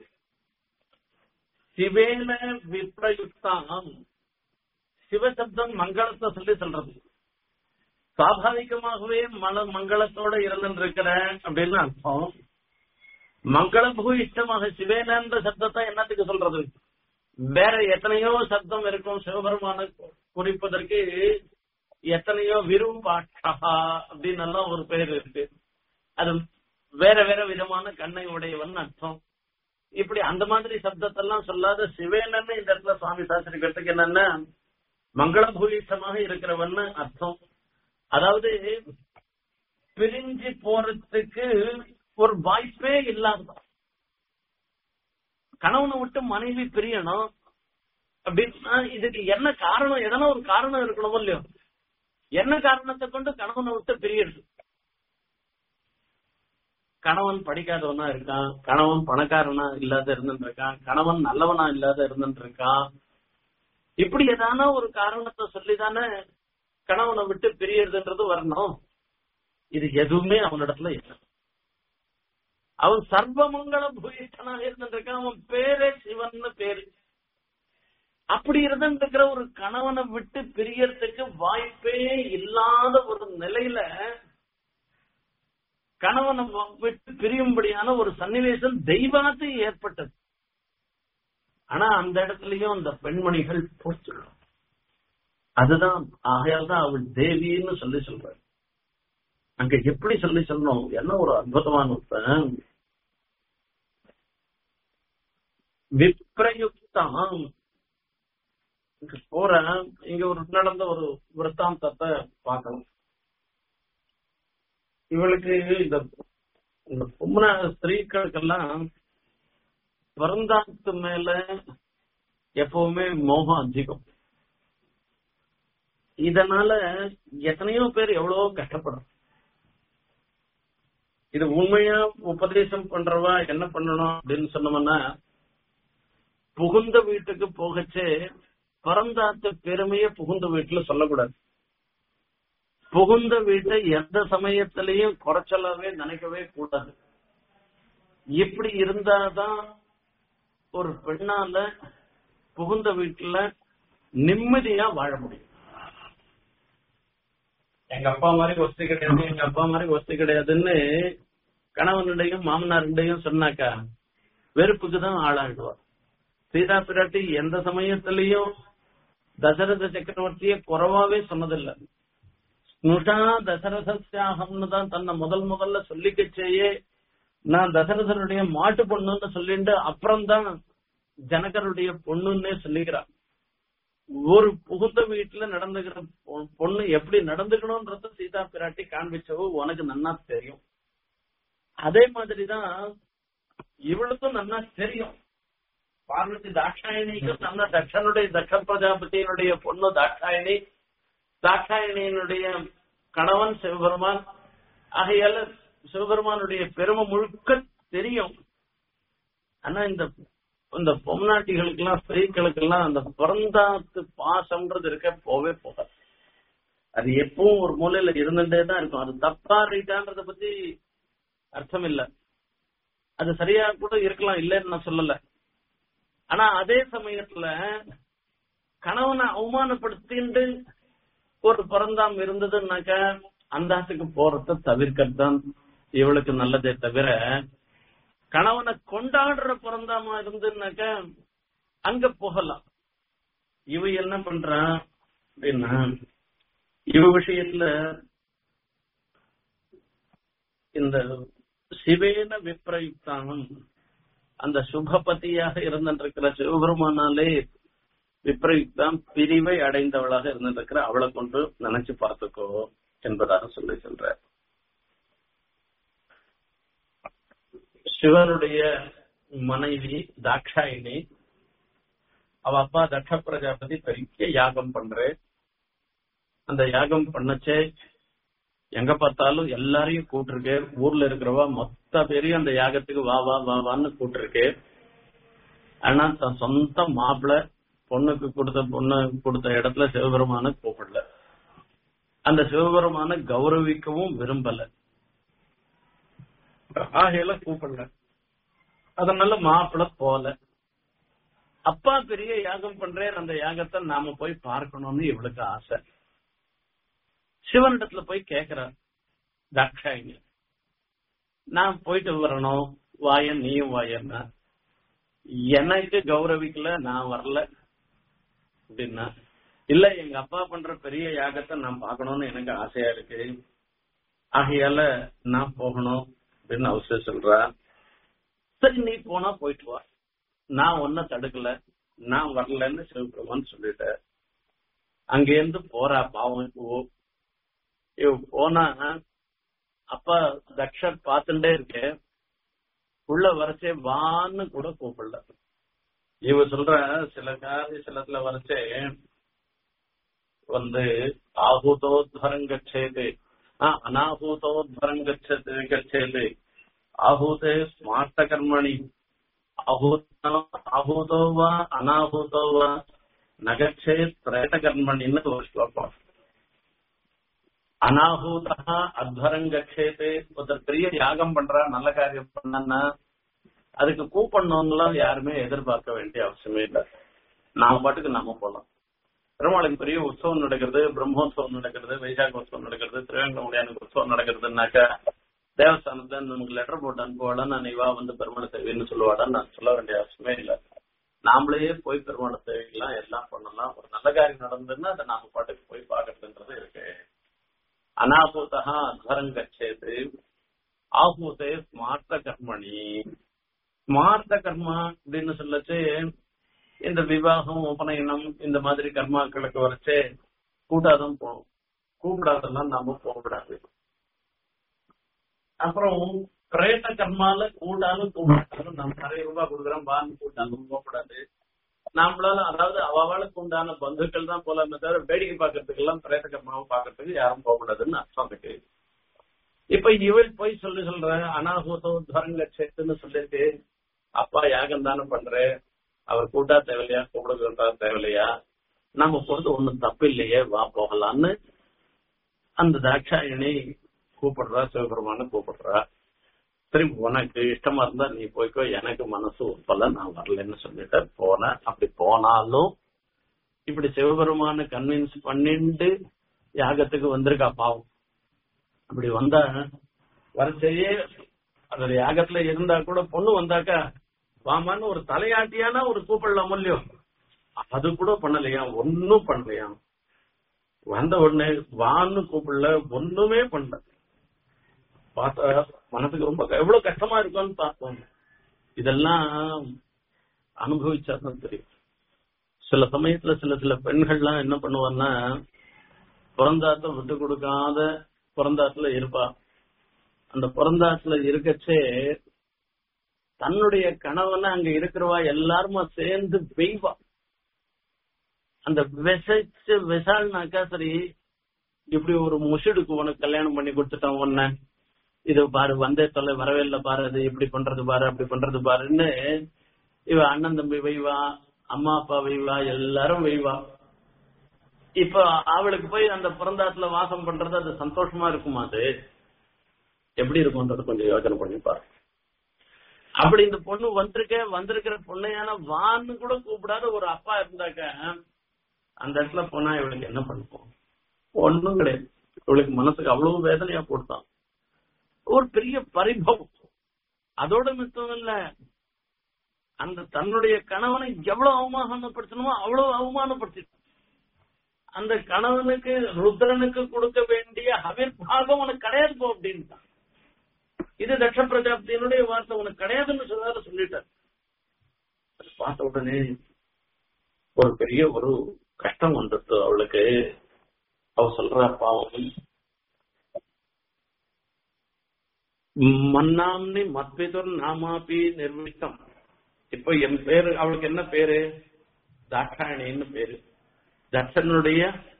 சிவேன விப்ரயுக்தாம் சிவசப்தம் மங்களத்தை சொல்லி சொல்றது சுவாபாவிகமாகவே மல மங்களத்தோட இருந்துருக்கிற அப்படின்னு அர்த்தம் மங்கள பூயிஷ்டமாக சிவேனன்ற சப்தத்தை என்னத்துக்கு சொல்றது வேற எத்தனையோ சப்தம் இருக்கும் சிவபெருமான குறிப்பதற்கு எத்தனையோ விரும்பாட்டா அப்படின்னு எல்லாம் ஒரு பேர் இருக்கு அது வேற வேற விதமான கண்ணை உடையவன் அர்த்தம் இப்படி அந்த மாதிரி சப்தத்தெல்லாம் சொல்லாத சிவேனன்னு இந்த இடத்துல சுவாமி சாஸ்திரிக்கிறதுக்கு என்னன்னா மங்களபூயிஷ்டமாக இருக்கிறவன் அர்த்தம் அதாவது பிரிஞ்சு போறதுக்கு ஒரு வாய்ப்பே இல்லாத கணவனை விட்டு மனைவி பிரியணும் அப்படின்னா இதுக்கு என்ன காரணம் எதனா ஒரு காரணம் இருக்கணுமோ இல்லையோ என்ன காரணத்தை கொண்டு கணவனை விட்டு பிரியிடுது கணவன் படிக்காதவனா இருக்கான் கணவன் பணக்காரனா இல்லாத இருந்துட்டு இருக்கான் கணவன் நல்லவனா இல்லாத இருந்துட்டு இருக்கான் இப்படி ஏதான ஒரு காரணத்தை சொல்லிதானே கணவனை விட்டு பிரியறதுன்றது வரணும் இது எதுவுமே அவனிடத்துல இல்லை அவன் சர்வமங்கல பூயிஷ்டனாக இருந்துட்டு இருக்கான் அவன் பேரே சிவன் பேரு அப்படி இருந்துட்டு ஒரு கணவனை விட்டு பிரியறதுக்கு வாய்ப்பே இல்லாத ஒரு நிலையில கணவனை விட்டு பிரியும்படியான ஒரு சன்னிவேசம் தெய்வாத்து ஏற்பட்டது ஆனா அந்த இடத்துலயும் அந்த பெண்மணிகள் பொறுத்துடும் அதுதான் ஆகையால் தான் அவள் தேவின்னு சொல்லி சொல்றாரு அங்க எப்படி சொல்லி சொல்லணும் என்ன ஒரு அற்புதமான விப்ரயுக்தம் போற இங்க ஒரு நடந்த ஒரு விற்த்தாந்தத்தை பார்க்கணும் இவளுக்கு இந்த இந்த பொம்மன ஸ்திரீக்களுக்கெல்லாம் பிறந்தாத்து மேல எப்பவுமே மோகம் அதிகம் இதனால எத்தனையோ பேர் எவ்வளவோ கஷ்டப்படுறோம் இது உண்மையா உபதேசம் பண்றவா என்ன பண்ணணும் அப்படின்னு சொன்னோம்னா புகுந்த வீட்டுக்கு போகச்சே பிறந்தாத்து பெருமைய புகுந்த வீட்டுல சொல்லக்கூடாது புகுந்த வீட்டை எந்த சமயத்திலையும் குறைச்சலாவே நினைக்கவே கூடாது இப்படி இருந்தாதான் ஒரு பெண்ணால புகுந்த வீட்டுல நிம்மதியா வாழ முடியும் எங்க அப்பா மாதிரி வசதி கிடையாது எங்க அப்பா மாதிரி வசதி கிடையாதுன்னு கணவனுடையும் மாமனாருடையும் சொன்னாக்கா வெறுப்புக்கு தான் ஆளாயிடுவார் சீதா பிராட்டி எந்த சமயத்திலையும் தசரத சக்கரவர்த்திய குறைவாவே சொன்னதில்லை ஸ்னுஷா தசரதஸ்யாகம்னு தான் தன்னை முதல் முதல்ல சொல்லிக்கச்சேயே நான் தசரதனுடைய மாட்டு பொண்ணுன்னு சொல்லிட்டு அப்புறம்தான் ஜனகருடைய பொண்ணுன்னே சொல்லிக்கிறான் ஒரு புகுந்த வீட்டுல நடந்துக்கிற பொண்ணு எப்படி நடந்துக்கணும்ன்றத சீதா பிராட்டி காண்பிச்சவோ உனக்கு நன்னா தெரியும் அதே மாதிரிதான் இவளுக்கும் நன்னா தெரியும் பார்வதி தாட்சாயணிக்கும் நல்ல தட்சனுடைய தட்ச பிரஜாபதியினுடைய பொண்ணு தாட்சாயணி தாட்சாயணியினுடைய கணவன் சிவபெருமான் ஆகையால சிவபெருமானுடைய பெருமை முழுக்க தெரியும் ஆனா இந்த இந்த பொம்நாட்டிகளுக்கு எல்லாம் ஸ்திரீகளுக்கு எல்லாம் அந்த பிறந்தாத்து பாசம்ன்றது இருக்க போவே போகாது அது எப்பவும் ஒரு மூலையில இருந்துட்டே தான் இருக்கும் அது தப்பா ரைட்டான்றத பத்தி அர்த்தம் இல்ல அது சரியா கூட இருக்கலாம் இல்லைன்னு நான் சொல்லல ஆனா அதே சமயத்துல கணவனை அவமானப்படுத்திட்டு ஒரு பிறந்தாம் இருந்ததுன்னாக்க அந்த ஆத்துக்கு போறத தவிர்க்கிறது தான் இவளுக்கு நல்லதே தவிர கணவனை கொண்டாடுற பிறந்தாமா இருந்துன்னாக்க அங்க போகலாம் இவ என்ன பண்றா அப்படின்னா இவ விஷயத்துல இந்த சிவேன விப்ரயுக்தானம் அந்த சுபபதியாக இருந்திருக்கிற சிவபெருமானாலே விப்ரயுக்தான் பிரிவை அடைந்தவளாக இருந்திருக்கிற அவளை கொண்டு நினைச்சு பார்த்துக்கோ என்பதாக சொல்லி சொல்ற சிவனுடைய மனைவி தாட்சாயினி அவ அப்பா தட்ச பிரஜாபதி பெரிய யாகம் பண்றேன் அந்த யாகம் பண்ணச்சே எங்க பார்த்தாலும் எல்லாரையும் கூட்டிருக்கு ஊர்ல இருக்கிறவா மொத்த பேரையும் அந்த யாகத்துக்கு வா வா வா வான்னு கூட்டிருக்கு ஆனா தன் சொந்த மாப்பிள்ள பொண்ணுக்கு கொடுத்த பொண்ணு கொடுத்த இடத்துல சிவபெருமான கூப்பிடல அந்த சிவபெருமான கௌரவிக்கவும் விரும்பல ஆகையில கூப்பிடல அதனால மாப்பிள்ள போல அப்பா பெரிய யாகம் பண்றேன் அந்த யாகத்தை நாம போய் பார்க்கணும்னு இவளுக்கு ஆசை சிவனிடத்துல போய் கேக்குறார் தாட்சாயினி நான் போயிட்டு வரணும் வாயன் நீயும் வாயன்னா எனக்கு கௌரவிக்கல நான் வரல அப்படின்னா இல்ல எங்க அப்பா பண்ற பெரிய யாகத்தை நான் பார்க்கணும்னு எனக்கு ஆசையா இருக்கு ஆகையால நான் போகணும் அப்படின்னு அவசியம் சொல்றா சரி நீ போனா போயிட்டு வா நான் ஒன்ன தடுக்கல நான் வரலன்னு சிவபெருமான் சொல்லிட்டேன் அங்கேருந்து போறா பாவம் இப்போ இவ போனா அப்பா தக்ஷர் பார்த்துட்டே இருக்க உள்ள வரச்சே வான்னு கூட கூப்பிடல இவ சொல்ற சில காரிய சிலத்துல வரைச்சே வந்து ஆஹூதோத்வரம் கச்சேது அனாஹூதோத்வரம் கச்சது கச்சேது ஆஹூதே ஸ்மார்த்த கர்மணி அஹூத அஹூதோ வா அனாஹூதோ வா நகச்சே பிரேத கர்மணின்னு ஒரு ஸ்லோகம் அனாஹூதா அத்வரம் கச்சேது ஒருத்தர் பெரிய யாகம் பண்றா நல்ல காரியம் பண்ணா அதுக்கு கூப்பிடணும்லாம் யாருமே எதிர்பார்க்க வேண்டிய அவசியமே இல்லை நாம பாட்டுக்கு நாம போலாம் பெருமாளுக்கு பெரிய உற்சவம் நடக்கிறது பிரம்மோத்சவம் நடக்கிறது வைசாக உற்சவம் நடக்கிறது திருவேங்கடமுடியானுக்கு உற்சவம் நடக்கிறதுனாக்கா தேவஸ்தானத்துல நமக்கு லெட்டர் போட்டு அனுப்புவாடா நான் இவா வந்து பெருமாள் சேவைன்னு சொல்லுவாடா நான் சொல்ல வேண்டிய அவசியமே இல்லை நாமளே போய் பெருமாள் சேவைகள்லாம் எல்லாம் பண்ணலாம் ஒரு நல்ல காரியம் நடந்ததுன்னா அதை நாம பாட்டுக்கு போய் பாக்குறதுன்றது இருக்கு அனாபூதா அத்வரம் கச்சேது ஆபூதே ஸ்மார்த்த கர்மணி ஸ்மார்த்த கர்மா அப்படின்னு சொல்லச்சு இந்த விவாகம் உபநயனம் இந்த மாதிரி கர்மாக்களுக்கு வரைச்சே கூட்டாதான் போகணும் கூப்பிடாதெல்லாம் நாம போகக்கூடாது அப்புறம் பிரேத கர்மால கூட்டாலும் கூப்பிடாலும் நம்ம நிறைய ரூபாய் கொடுக்குறோம் பான்னு கூட்டாலும் போகக்கூடாது நம்மளால அதாவது அவளுக்கு உண்டான பந்துக்கள் தான் போலாமே தவிர வேடிக்கை பார்க்கறதுக்கு எல்லாம் பிரேத கர்மாவை பார்க்கறதுக்கு யாரும் போகக்கூடாதுன்னு அர்த்தம் இருக்கு இப்ப இவள் போய் சொல்லி சொல்ற அனாகூதம் துவரங்க சேர்த்துன்னு சொல்லிட்டு அப்பா யாகம் தானே பண்ற அவர் கூட்டா தேவையில்லையா கூப்பிட தேவையில்லையா நம்ம பொறுத்து ஒண்ணும் தப்பு இல்லையே வா போகலான்னு அந்த தாட்சாயணி கூப்பிடுறா சிவபெருமான கூப்பிடுறா சரி உனக்கு இஷ்டமா இருந்தா நீ போய்க்கோ எனக்கு மனசு ஒப்பல நான் வரலன்னு சொல்லிட்டு போனேன் அப்படி போனாலும் இப்படி சிவபெருமான கன்வின்ஸ் பண்ணிட்டு யாகத்துக்கு வந்திருக்கா பாவம் அப்படி வந்தா வரிசையே அதுல யாகத்துல இருந்தா கூட பொண்ணு வந்தாக்கா வாமான்னு ஒரு தலையாட்டியான ஒரு கூப்பிடலாம் இல்லையோ அது கூட பண்ணலையா ஒன்னும் பண்ணலையா வந்த உடனே வான்னு கூப்பிடல ஒண்ணுமே பண்ணல பார்த்தா மனசுக்கு ரொம்ப எவ்வளவு கஷ்டமா இருக்கும்னு பார்த்தோம் இதெல்லாம் அனுபவிச்சாதான் தெரியும் சில சமயத்துல சில சில பெண்கள்லாம் என்ன பண்ணுவான்னா பிறந்தாத்த விட்டு கொடுக்காத பிறந்தாத்துல இருப்பா அந்த பிறந்தாத்துல இருக்கச்சே தன்னுடைய கணவனை அங்க இருக்கிறவா எல்லாருமா சேர்ந்து பெய்வா அந்த விசைச்சு விசால்னாக்கா சரி இப்படி ஒரு முஷிடுக்கு உனக்கு கல்யாணம் பண்ணி கொடுத்துட்டான் உன்ன இது பாரு வந்தே தொல்லை வரவே இல்லை பாரு அது இப்படி பண்றது பாரு அப்படி பண்றது பாருன்னு இவ அண்ணன் தம்பி வைவா அம்மா அப்பா வைவா எல்லாரும் வைவா இப்ப அவளுக்கு போய் அந்த பிறந்தாத்துல வாசம் பண்றது அது சந்தோஷமா இருக்குமா அது எப்படி இருக்கும்ன்றது கொஞ்சம் யோசனை பண்ணி பாரு அப்படி இந்த பொண்ணு வந்திருக்க வந்திருக்கிற பொண்ணையான வான்னு கூட கூப்பிடாத ஒரு அப்பா இருந்தாக்க அந்த இடத்துல போனா இவளுக்கு என்ன பண்ணுவோம் ஒண்ணும் கிடையாது இவளுக்கு மனசுக்கு அவ்வளவு வேதனையா கொடுத்தான் ஒரு பெரிய பரிபவம் அதோட மித்தம் இல்ல அந்த தன்னுடைய கணவனை எவ்வளவு அவமானப்படுத்தணுமோ அவ்வளவு அவமானப்படுத்திட்டான் அந்த கணவனுக்கு ருத்ரனுக்கு கொடுக்க வேண்டிய அவிர்வாகம் உனக்கு கிடையாது போ அப்படின்ட்டான் இது தட்ச பிரஜாபதியினுடைய வார்த்தை உனக்கு கிடையாதுன்னு சொல்லாத சொல்லிட்டார் பார்த்த உடனே ஒரு பெரிய ஒரு கஷ்டம் வந்துட்டு அவளுக்கு அவ சொல்ற பாவம் மன்னாம்னி மத்விதுர் நாமாபி நிர்மித்தம் இப்ப என் பேரு அவளுக்கு என்ன பேரு தாட்சாயணின்னு பேரு தட்சனுடைய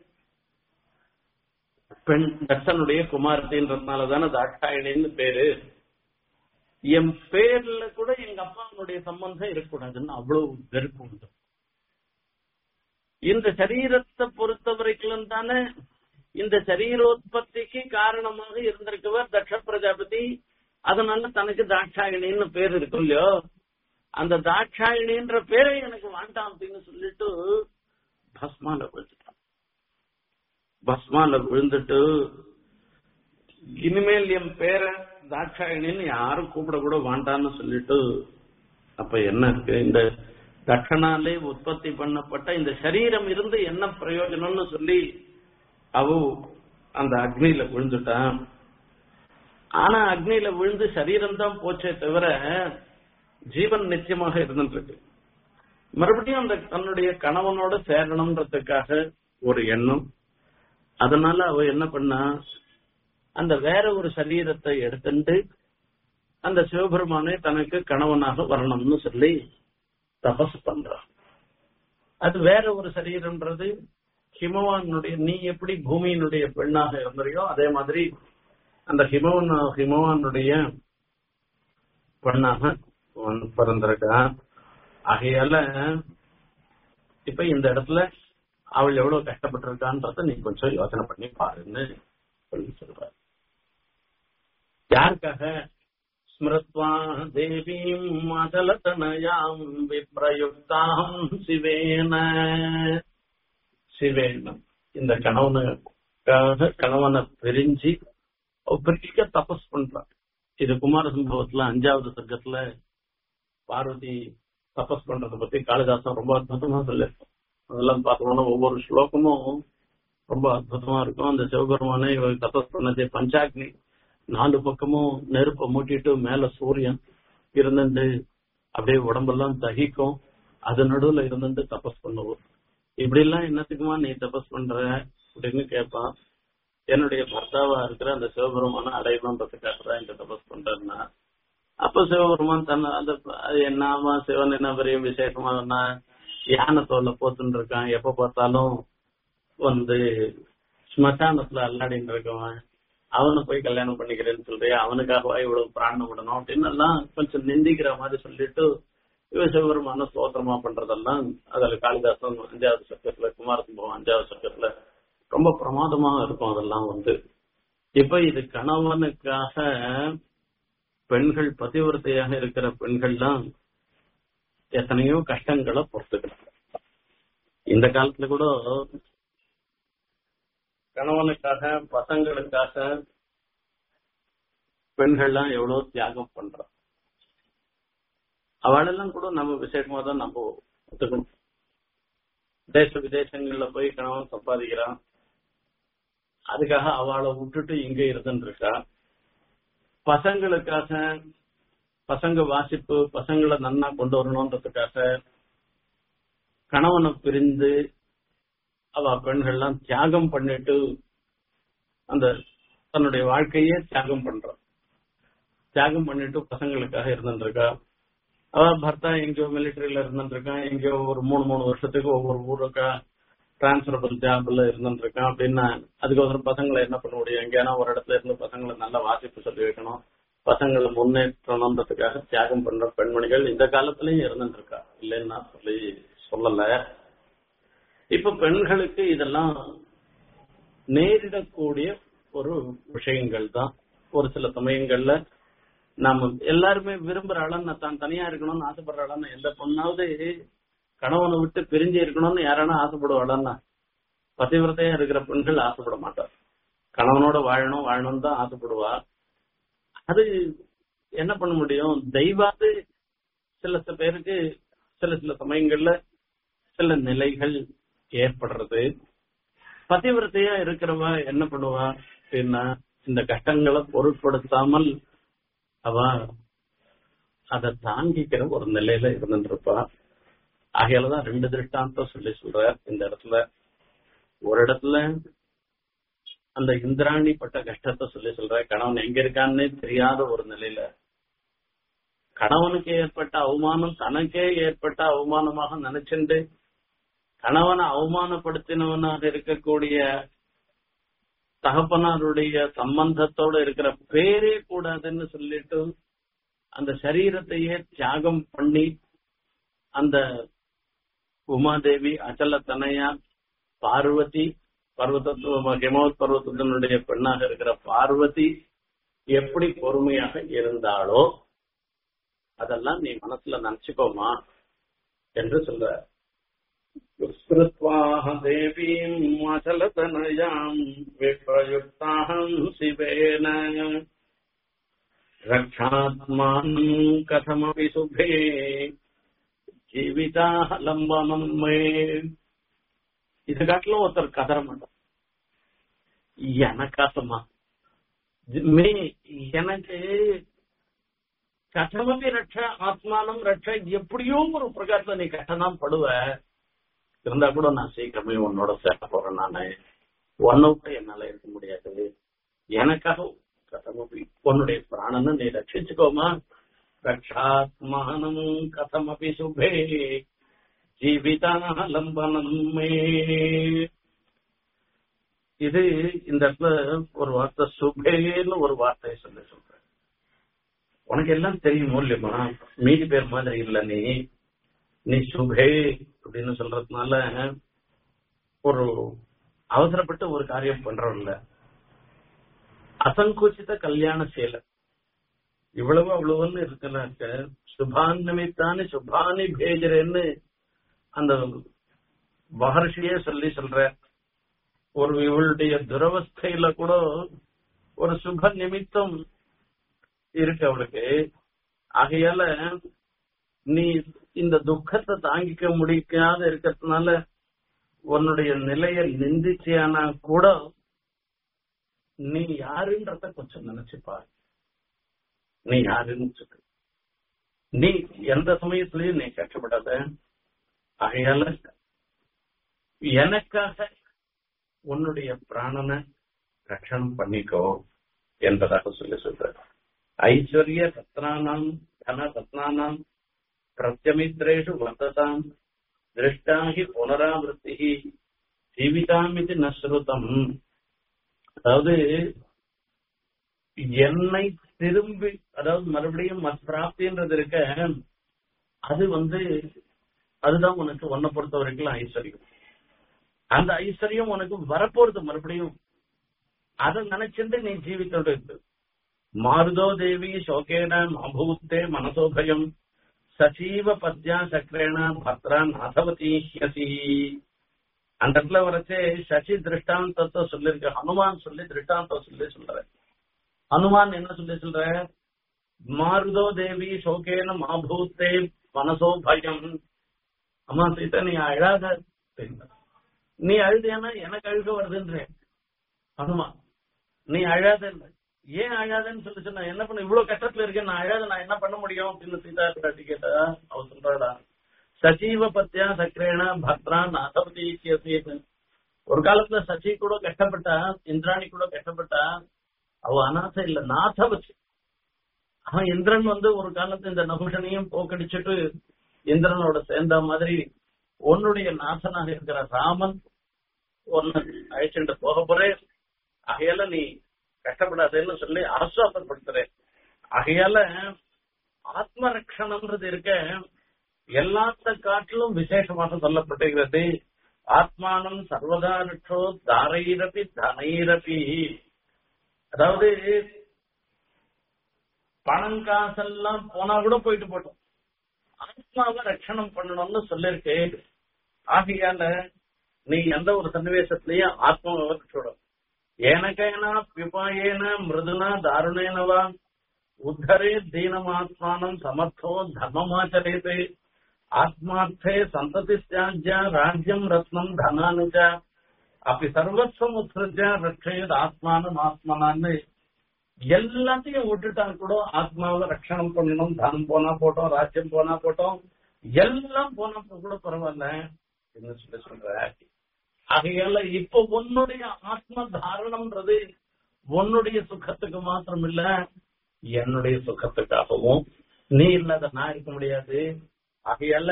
பெண் தட்சனுடைய குமாரத்தின்றதுனால தானே தாட்சாயணின்னு பேரு என் பேர்ல கூட எங்க அப்பாவுடைய சம்பந்தம் இருக்கக்கூடாதுன்னு அவ்வளவு வெறுப்பு உண்டு இந்த சரீரத்தை பொறுத்த வரைக்கும் தானே இந்த சரீரோத்பத்திக்கு காரணமாக இருந்திருக்கவர் தட்ச பிரஜாபதி அதனால தனக்கு தாட்சாயணின்னு பேர் இருக்கும் இல்லையோ அந்த தாட்சாயணின்ற பேரை எனக்கு வேண்டாம் அப்படின்னு சொல்லிட்டு பஸ்மால விழுந்துட்டான் பஸ்மால விழுந்துட்டு இனிமேல் என் பேரை தாட்சாயணின்னு யாரும் கூப்பிட கூட வேண்டான்னு சொல்லிட்டு அப்ப என்ன இருக்கு இந்த தட்சணாலே உற்பத்தி பண்ணப்பட்ட இந்த சரீரம் இருந்து என்ன பிரயோஜனம்னு சொல்லி அவ அந்த அக்னியில விழுந்துட்டான் ஆனா அக்னியில விழுந்து சரீரம் தான் போச்சே தவிர ஜீவன் நிச்சயமாக இருந்துட்டு இருக்கு மறுபடியும் அந்த தன்னுடைய கணவனோட சேரணும்ன்றதுக்காக ஒரு எண்ணம் அதனால அவ என்ன பண்ணா அந்த வேற ஒரு சரீரத்தை எடுத்துட்டு அந்த சிவபெருமானே தனக்கு கணவனாக வரணும்னு சொல்லி தபஸ் பண்றான் அது வேற ஒரு சரீரம்ன்றது ஹிமவானுடைய நீ எப்படி பூமியினுடைய பெண்ணாக இருந்தறியோ அதே மாதிரி அந்த ஹிமவன் ஹிமவானுடைய பெண்ணாக வந்து பிறந்திருக்கான் ஆகையால இப்ப இந்த இடத்துல அவள் எவ்வளவு கஷ்டப்பட்டிருக்கான்றத நீ கொஞ்சம் யோசனை பண்ணி பாருன்னு சொல்லி சொல்ற யாருக்காக ஸ்மிருத்வா தேவீம் மதலதனயாம் விப்ரயுக்தாம் சிவேன சிவேன இந்த கணவனுக்காக கணவனை பிரிஞ்சு அவ பெரிய தபஸ் பண்றான் இது குமார சம்பவத்துல அஞ்சாவது சர்க்கத்துல பார்வதி தபஸ் பண்றதை பத்தி காளிதாசன் ரொம்ப அற்புதமா சொல்லிருக்கோம் அதெல்லாம் பார்த்தோம்னா ஒவ்வொரு ஸ்லோகமும் ரொம்ப அற்புதமா இருக்கும் அந்த சிவபெருமானை இவர் தபஸ் பண்ணது பஞ்சாக்னி நாலு பக்கமும் நெருப்பை மூட்டிட்டு மேல சூரியன் இருந்துட்டு அப்படியே உடம்பெல்லாம் தகிக்கும் அது நடுவுல இருந்துட்டு தபஸ் பண்ணுவோம் இப்படி எல்லாம் என்னத்துக்குமா நீ தபஸ் பண்ற அப்படின்னு கேட்பான் என்னுடைய பர்த்தாவா இருக்கிற அந்த சிவபெருமான அடையணுன்றதுக்காக தான் இந்த தபஸ் பண்றேன்னா அப்ப சிவபெருமான் தன்னை அந்த அது என்னமா சிவன் என்ன பெரிய விசேஷமா என்ன யானை தோல்ல போத்துன்னு இருக்கான் எப்ப பார்த்தாலும் வந்து ஸ்மசானத்துல அல்லாடின்னு இருக்கவன் அவனை போய் கல்யாணம் பண்ணிக்கிறேன்னு சொல்றியா அவனுக்காகவா இவ்வளவு பிராணம் விடணும் அப்படின்னு எல்லாம் கொஞ்சம் நிந்திக்கிற மாதிரி சொல்லிட்டு இவ சிவபெருமான ஸ்தோத்திரமா பண்றதெல்லாம் அதுல காளிதாசன் அஞ்சாவது சக்கரத்துல குமாரசம்பவம் அஞ்சாவது சக்கரத்துல ரொம்ப பிரமாதமா இருக்கும் அதெல்லாம் வந்து இப்ப இது கணவனுக்காக பெண்கள் பதிவிரத்தையாக இருக்கிற பெண்கள்லாம் எத்தனையோ கஷ்டங்களை பொறுத்துக்கிறாங்க இந்த காலத்துல கூட கணவனுக்காக பசங்களுக்காக பெண்கள்லாம் எவ்வளவு தியாகம் பண்றான் அவளெல்லாம் கூட நம்ம விசேஷமா தான் நம்ம ஒத்துக்கணும் தேச விதேசங்கள்ல போய் கணவன் சம்பாதிக்கிறான் அதுக்காக அவளை விட்டுட்டு இங்க இருந்துட்டு இருக்கா பசங்களுக்காக பசங்க வாசிப்பு பசங்களை நன்னா கொண்டு வரணும்ன்றதுக்காக கணவனை பிரிந்து அவ பெண்கள்லாம் தியாகம் பண்ணிட்டு அந்த தன்னுடைய வாழ்க்கையே தியாகம் பண்றான் தியாகம் பண்ணிட்டு பசங்களுக்காக இருந்துட்டு இருக்கா அவ பர்த்தா எங்கேயோ மிலிட்டரியில இருந்துட்டு இருக்கான் எங்கேயோ ஒரு மூணு மூணு வருஷத்துக்கு ஒவ்வொரு ஊருக்கா டிரான்ஸ்பரபிள் ஜாப்ல இருந்துட்டு இருக்கான் அப்படின்னா அதுக்கோசரம் பசங்களை என்ன பண்ண முடியும் எங்கேனா ஒரு இடத்துல இருந்து பசங்களை நல்லா வாசிப்பு சொல்லி வைக்கணும் பசங்களை முன்னேற்றணுன்றதுக்காக தியாகம் பண்ற பெண்மணிகள் இந்த காலத்திலயும் இருந்துட்டு இருக்கா இல்லைன்னா சொல்லி சொல்லல இப்ப பெண்களுக்கு இதெல்லாம் நேரிடக்கூடிய ஒரு விஷயங்கள் தான் ஒரு சில சமயங்கள்ல நாம எல்லாருமே விரும்புற அளன்னு தான் தனியா இருக்கணும்னு ஆசைப்படுற அளன்னு எந்த பொண்ணாவது கணவனை விட்டு பிரிஞ்சு இருக்கணும்னு யாரானா ஆசைப்படுவாளன்னா பதிவிரத்தையா இருக்கிற பெண்கள் ஆசைப்பட மாட்டார் கணவனோட வாழணும் வாழணும்னு தான் ஆசைப்படுவா அது என்ன பண்ண முடியும் தெய்வாது சில சில பேருக்கு சில சில சமயங்கள்ல சில நிலைகள் ஏற்படுறது பதிவிரத்தையா இருக்கிறவ என்ன பண்ணுவா அப்படின்னா இந்த கஷ்டங்களை பொருட்படுத்தாமல் அவ அதை தாங்கிக்கிற ஒரு நிலையில இருந்துட்டு இருப்பா ஆகையாலதான் ரெண்டு திருஷ்டாந்தம் சொல்லி சொல்ற இந்த இடத்துல ஒரு இடத்துல அந்த இந்திராணி பட்ட கஷ்டத்தை சொல்லி சொல்ற கணவன் எங்க இருக்கான்னு தெரியாத ஒரு நிலையில கணவனுக்கு ஏற்பட்ட அவமானம் தனக்கே ஏற்பட்ட அவமானமாக நினைச்சுண்டு கணவனை அவமானப்படுத்தினவனாக இருக்கக்கூடிய தகப்பனாருடைய சம்பந்தத்தோட இருக்கிற பேரே கூடாதுன்னு சொல்லிட்டு அந்த சரீரத்தையே தியாகம் பண்ணி அந்த உமாதேவி அச்சல தனையா பார்வதி பர்வதத்துவ ஹிமவத் பர்வதத்தினுடைய பெண்ணாக இருக்கிற பார்வதி எப்படி பொறுமையாக இருந்தாளோ அதெல்லாம் நீ மனசுல நினைச்சுக்கோமா என்று சொல்ற ஸ்மிருத்வாஹ தேவீம் அச்சலதனயாம் விப்ரயுக்தாஹம் சிவேன ரக்ஷாத்மானம் கதமபி சுபே ஜீவிதாலம்பனம் மே இது காட்டிலும் ஒருத்தர் கதற மாட்டார் எனக்காசமா மே எனக்கு கட்டமபி ரட்ச ஆத்மானம் ரட்ச எப்படியோ ஒரு பிரகாரத்துல நீ கட்டணம் படுவ இருந்தா கூட நான் சீக்கிரமே உன்னோட சேர்க்க போறேன் நானு உன்னை விட்டு என்னால இருக்க முடியாது எனக்காக கட்டமபி உன்னுடைய பிராணனை நீ ரட்சிச்சுக்கோமா ரக்ஷாத்மானம் கதமபி சுபே ஜீவிதாலம்பனம் மே இது இந்த இடத்துல ஒரு வார்த்தை சுபேன்னு ஒரு வார்த்தையை சொல்லி சொல்றேன் உனக்கு எல்லாம் தெரியும் இல்லையம்மா மீதி பேர் மாதிரி இல்ல நீ நீ சுபே அப்படின்னு சொல்றதுனால ஒரு அவசரப்பட்டு ஒரு காரியம் பண்றோம் இல்ல அசங்கூச்சித கல்யாண செயல இவ்வளவு அவ்வளவுன்னு இருக்கிறாக்க சுபான் நிமித்தானி சுபானி பேஜரேன்னு அந்த மகர்ஷியே சொல்லி சொல்ற ஒரு இவளுடைய துரவஸ்தையில கூட ஒரு சுப நிமித்தம் இருக்கு அவளுக்கு ஆகையால நீ இந்த துக்கத்தை தாங்கிக்க முடியாத இருக்கிறதுனால உன்னுடைய நிலைய நிந்திச்சியானா கூட நீ யாருன்றத கொஞ்சம் நினைச்சுப்பாரு நீ யாருன்னு சொல்லு நீ எந்த சமயத்திலயும் நீ கஷ்டப்படாத ஆகையால எனக்காக உன்னுடைய பிராணனை ரட்சணம் பண்ணிக்கோ என்பதாக சொல்லி சொல்ற ஐஸ்வர்ய ரத்னானாம் தன ரத்னானாம் பிரத்யமித்ரேஷு வர்த்ததாம் திருஷ்டாகி புனராவருத்தி ஜீவிதாம் இது நஸ்ருதம் அதாவது என்னை திரும்பி அதாவது மறுபடியும் பிராப்தின்றது இருக்க அது வந்து அதுதான் உனக்கு உன்னை பொறுத்த வரைக்கும் ஐஸ்வர்யம் அந்த ஐஸ்வர்யம் உனக்கு வரப்போறது மறுபடியும் அதை நினைச்சிருந்து நீ ஜீவித்தோடு இருக்கு மாருதோ தேவி சோகேன அபூத்தே மனசோபயம் சசீவ பத்யா சக்கரேன பத்ரா நாதவதி ஹியசி அந்த இடத்துல வரச்சே சசி திருஷ்டாந்தத்தை சொல்லிருக்க ஹனுமான் சொல்லி திருஷ்டாந்தம் சொல்லி சொல்ற ஹனுமான் என்ன சொல்லி சொல்ற மாருதோ தேவி சோகேன மாபூத்தே மனசோ பயம் அம்மா சீதா நீ அழாத நீ அழுதியானா எனக்கு அழுக வருதுன்றேன் ஹனுமான் நீ அழாத ஏன் அழாதன்னு சொல்லி சொன்ன என்ன பண்ண இவ்வளவு கஷ்டத்துல இருக்கேன் நான் அழாத நான் என்ன பண்ண முடியும் அப்படின்னு சீதா பிராட்டி கேட்டா அவ சொல்றாடா சச்சீவ பத்தியா சக்கரேன பத்ரா நாதவதி ஒரு காலத்துல சச்சி கூட கஷ்டப்பட்டா இந்திராணி கூட கஷ்டப்பட்டா அவ அனாசை இல்ல நாதவதி அவன் இந்திரன் வந்து ஒரு காலத்து இந்த நகுஷனையும் போக்கடிச்சிட்டு இந்திரனோட சேர்ந்த மாதிரி உன்னுடைய நாசனாக இருக்கிற ராமன் ஒன்னு அழைச்சிட்டு போக போறேன் ஆகையால நீ கஷ்டப்படாதேன்னு சொல்லி ஆசுவாசப்படுத்துறேன் ஆகையால ஆத்ம ரட்சணம்ன்றது இருக்க எல்லாத்த காட்டிலும் விசேஷமாக சொல்லப்பட்டிருக்கிறது ஆத்மானம் சர்வதா ரட்சோ தாரைரபி தனைரபி அதாவது பணம் காசெல்லாம் போனா கூட போயிட்டு போட்டோம் ஆத்மாவை ரட்சணம் பண்ணணும்னு சொல்லிருக்கு ஆகையால நீ எந்த ஒரு சன்னிவேசத்திலையும் ஆத்மாவை ரட்சோடும் ஏனக்கேனா பிபாயேன மிருதுனா தாருணேனவா உத்தரே தீனமாத்மானம் சமர்த்தோ தர்மமாச்சரேது ஆத்மார்த்தே சந்ததி தியாஜ்ய ராஜ்யம் ரத்னம் தனானுஜ அப்படி சர்வஸ்வம் உத்ருஜ ரட்சேத் ஆத்மானம் ஆத்மனான்னு எல்லாத்தையும் விட்டுட்டா கூட ஆத்மாவை ரட்சணம் பண்ணணும் தனம் போனா போட்டோம் ராஜ்யம் போனா போட்டோம் எல்லாம் போனா கூட பரவாயில்ல என்ன சொல்லி சொல்ற ஆகையால இப்ப உன்னுடைய ஆத்ம தாரணம்ன்றது உன்னுடைய சுகத்துக்கு மாத்திரம் இல்ல என்னுடைய சுகத்துக்காகவும் நீ இல்லாத நான் இருக்க முடியாது ஆகையால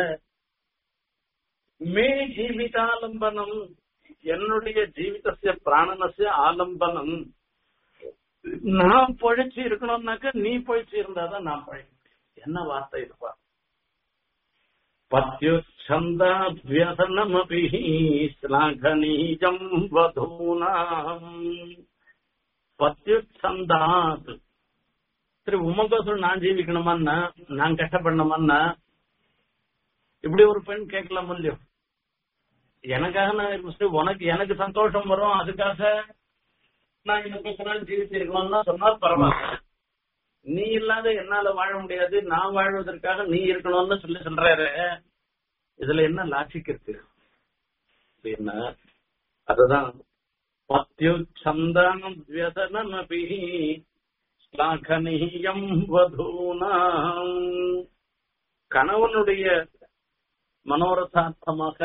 மே ஜீவிதாலம்பனம் என்னுடைய ஜீவிதசிய பிராணனசிய ஆலம்பனம் நான் பழிச்சு இருக்கணும்னாக்க நீ பழிச்சு இருந்தாதான் நான் பழி என்ன வார்த்தை இருப்பா பத்யுச்சந்தாபியசனமபி ஸ்லாகனீஜம் வதூனாம் பத்யுச்சந்தாத் சரி உமக்கோசரம் நான் ஜீவிக்கணுமான்னா நான் கஷ்டப்படணுமான்னா இப்படி ஒரு பெண் கேட்கலாம் இல்லையோ எனக்காக நான் இருந்துச்சு உனக்கு எனக்கு சந்தோஷம் வரும் அதுக்காக நான் இன்னும் ஜீவிச்சிருக்கணும்னா சொன்னா பரவாயில்ல நீ இல்லாத என்னால வாழ முடியாது நான் வாழ்வதற்காக நீ இருக்கணும்னு சொல்லி சொல்றாரு இதுல என்ன லாஜிக் இருக்கு அப்படின்னா அதுதான் பத்யுச்சந்தானம் வியசனமபி ஸ்லாகனீயம் வதூனாம் கணவனுடைய மனோரதார்த்தமாக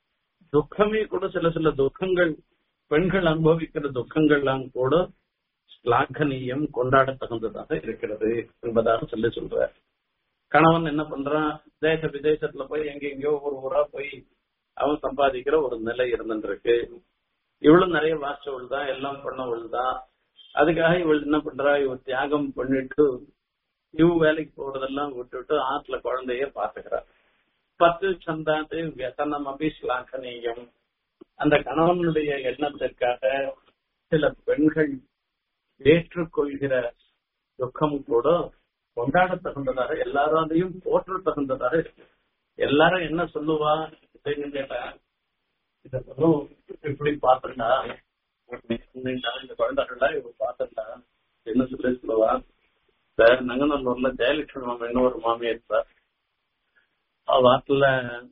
துக்கமே கூட சில சில துக்கங்கள் பெண்கள் அனுபவிக்கிற துக்கங்கள்லாம் கூட ஸ்லாகனீயம் கொண்டாட தகுந்ததாக இருக்கிறது என்பதாக சொல்லி சொல்றார் கணவன் என்ன பண்றான் தேச விதேசத்துல போய் எங்கெங்கயோ ஒரு ஊரா போய் அவன் சம்பாதிக்கிற ஒரு நிலை இருந்துருக்கு இவளும் நிறைய வாசவள் தான் எல்லாம் பண்ணவள் தான் அதுக்காக இவள் என்ன பண்றா இவள் தியாகம் பண்ணிட்டு இவ வேலைக்கு போறதெல்லாம் விட்டுட்டு ஆத்துல குழந்தைய பாத்துக்கிறா பத்து சந்தாத்து வியசனம் அபி ஸ்லாகனீயம் அந்த கணவனுடைய எண்ணத்திற்காக சில பெண்கள் ஏற்றுக்கொள்கிற துக்கம் கூட கொண்டாட தகுந்ததாக எல்லாராலையும் போற்ற தகுந்ததாக இருக்கு எல்லாரும் என்ன சொல்லுவா அப்படின்னு கேட்டா இத சொல்லும் இப்படி பாத்துட்டா இந்த குழந்தைகள்லாம் இவங்க பாத்துட்டா என்ன சொல்லி சொல்லுவா சார் நங்கநல்லூர்ல ஜெயலட்சுமி மாமின்னு ஒரு மாமியார் சார் அவ வாட்டில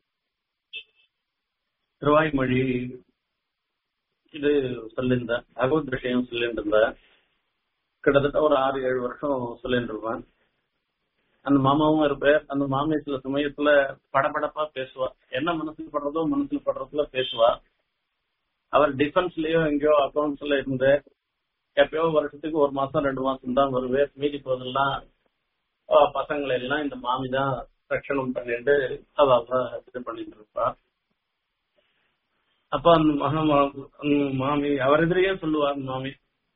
திருவாய்மொழி இது சொல்லியிருந்த பகவத் விஷயம் சொல்லிட்டு இருந்த கிட்டத்தட்ட ஒரு ஆறு ஏழு வருஷம் சொல்லிட்டு இருப்பேன் அந்த மாமாவும் இருப்பார் அந்த மாமி சில சமயத்துல படபடப்பா பேசுவா என்ன மனசுல படுறதோ மனசுல படுறதுல பேசுவா அவர் டிஃபென்ஸ்லயோ எங்கேயோ அக்கௌண்ட்ஸ்ல இருந்து எப்பயோ வருஷத்துக்கு ஒரு மாசம் ரெண்டு மாசம் தான் வருவேன் மீதி போதெல்லாம் பசங்களை எல்லாம் இந்த மாமி தான் ரட்சணம் பண்ணிட்டு அவ அவ இது பண்ணிட்டு இருப்பா அப்ப அந்த மகா மாமி அவர் எதிரையே சொல்லுவா அந்த மாமி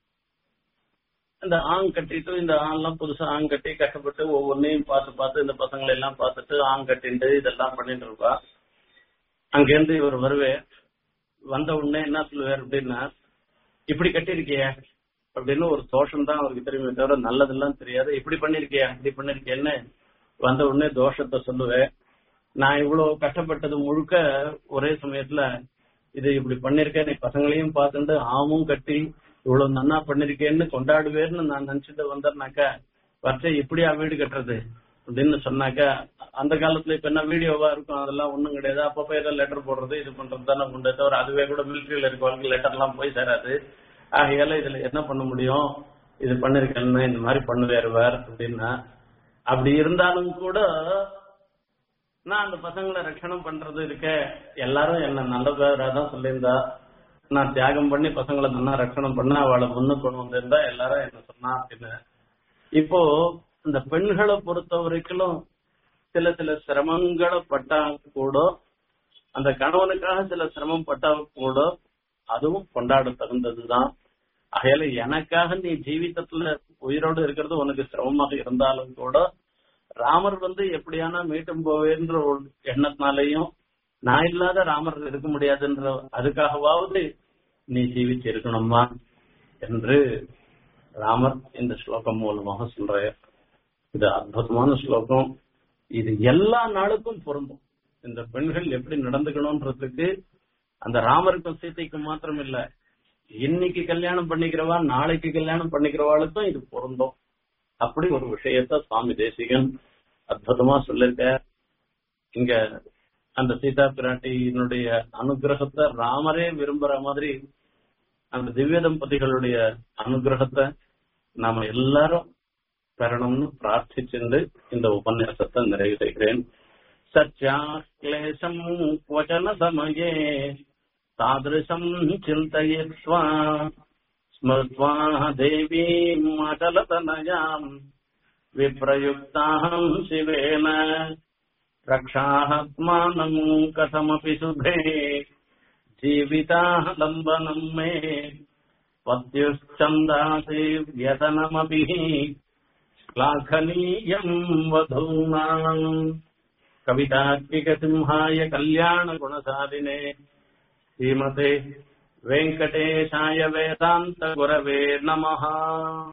இந்த ஆங் கட்டிட்டு இந்த ஆண்லாம் புதுசா ஆங் கட்டி கஷ்டப்பட்டு ஒவ்வொன்றையும் பார்த்து பார்த்து இந்த பசங்களை எல்லாம் பார்த்துட்டு ஆங் கட்டிட்டு இதெல்லாம் பண்ணிட்டு இருப்பா அங்கேருந்து இவர் வருவே வந்த உடனே என்ன சொல்லுவார் அப்படின்னா இப்படி கட்டிருக்கிய அப்படின்னு ஒரு தோஷம் தான் அவருக்கு தெரியுமே தவிர நல்லதெல்லாம் தெரியாது இப்படி பண்ணிருக்கியா இப்படி பண்ணிருக்கேன்னு வந்த உடனே தோஷத்தை சொல்லுவேன் நான் இவ்வளவு கஷ்டப்பட்டது முழுக்க ஒரே சமயத்துல இது இப்படி பண்ணிருக்கேன் நீ பசங்களையும் பார்த்துட்டு ஆமும் கட்டி இவ்வளவு நன்னா பண்ணிருக்கேன்னு கொண்டாடுவேன்னு நான் நினைச்சிட்டு வந்தேன்னாக்கா வச்ச இப்படியா வீடு கட்டுறது அப்படின்னு சொன்னாக்கா அந்த காலத்துல இப்ப என்ன வீடியோவா இருக்கும் அதெல்லாம் ஒண்ணும் கிடையாது அப்பப்ப ஏதோ லெட்டர் போடுறது இது பண்றது தானே உண்டு தவிர அதுவே கூட மிலிட்டரியில இருக்கவங்களுக்கு லெட்டர் எல்லாம் போய் சேராது ஆகையால இதுல என்ன பண்ண முடியும் இது பண்ணிருக்கேன்னு இந்த மாதிரி பண்ணுவேருவார் அப்படின்னா அப்படி இருந்தாலும் கூட நான் அந்த பசங்களை ரட்சணம் பண்றது இருக்க எல்லாரும் என்ன நல்ல பேரா தான் சொல்லியிருந்தா நான் தியாகம் பண்ணி பசங்களை நல்லா ரட்சணம் பண்ண அவளை முன்னு கொண்டு வந்திருந்தா எல்லாரும் என்ன சொன்னா அப்படின்னு இப்போ இந்த பெண்களை பொறுத்த வரைக்கும் சில சில சிரமங்களை பட்டா கூட அந்த கணவனுக்காக சில சிரமம் பட்டா கூட அதுவும் கொண்டாட தகுந்ததுதான் அகையில எனக்காக நீ ஜீவிதத்துல உயிரோடு இருக்கிறது உனக்கு சிரமமாக இருந்தாலும் கூட ராமர் வந்து எப்படியானா மீட்டும் போவேன்ற ஒரு எண்ணத்தினாலையும் நான் இல்லாத ராமர் இருக்க முடியாதுன்ற அதுக்காகவாவது நீ ஜீவிச்சு இருக்கணுமா என்று ராமர் இந்த ஸ்லோகம் மூலமாக சொல்ற இது அற்புதமான ஸ்லோகம் இது எல்லா நாளுக்கும் பொருந்தும் இந்த பெண்கள் எப்படி நடந்துக்கணும்ன்றதுக்கு அந்த ராமருக்கும் சீதைக்கும் மாத்திரம் இல்ல இன்னைக்கு கல்யாணம் பண்ணிக்கிறவா நாளைக்கு கல்யாணம் பண்ணிக்கிறவாளுக்கும் இது பொருந்தும் அப்படி ஒரு விஷயத்த சுவாமி தேசிகன் அற்புதமா சொல்லிருக்க இங்க அந்த சீதா பிராட்டியினுடைய அனுகிரகத்தை ராமரே விரும்புற மாதிரி அந்த திவ்ய தம்பதிகளுடைய அனுகிரகத்தை நாம எல்லாரும் பெறணும்னு பிரார்த்திச்சிருந்து இந்த உபன்யாசத்தை நிறைவு செய்கிறேன் சத்யா கிளேசம் வச்சன சமயே தாதிருஷம் சிந்தயித்வா ஸ்மிருத்வா தேவீம் அச்சலதனயாம் விப்ரயுக்தாஹம் சிவேன रक्षात्मानम् कथमपि शुभे जीविताः लम्बनम् मे पत्युश्चन्दासि व्यसनमपि श्लाघनीयम् वधूनाम् कवितात्मिकसिंहाय कल्याणगुणशालिने श्रीमते वेङ्कटेशाय वेदान्तगुरवे नमः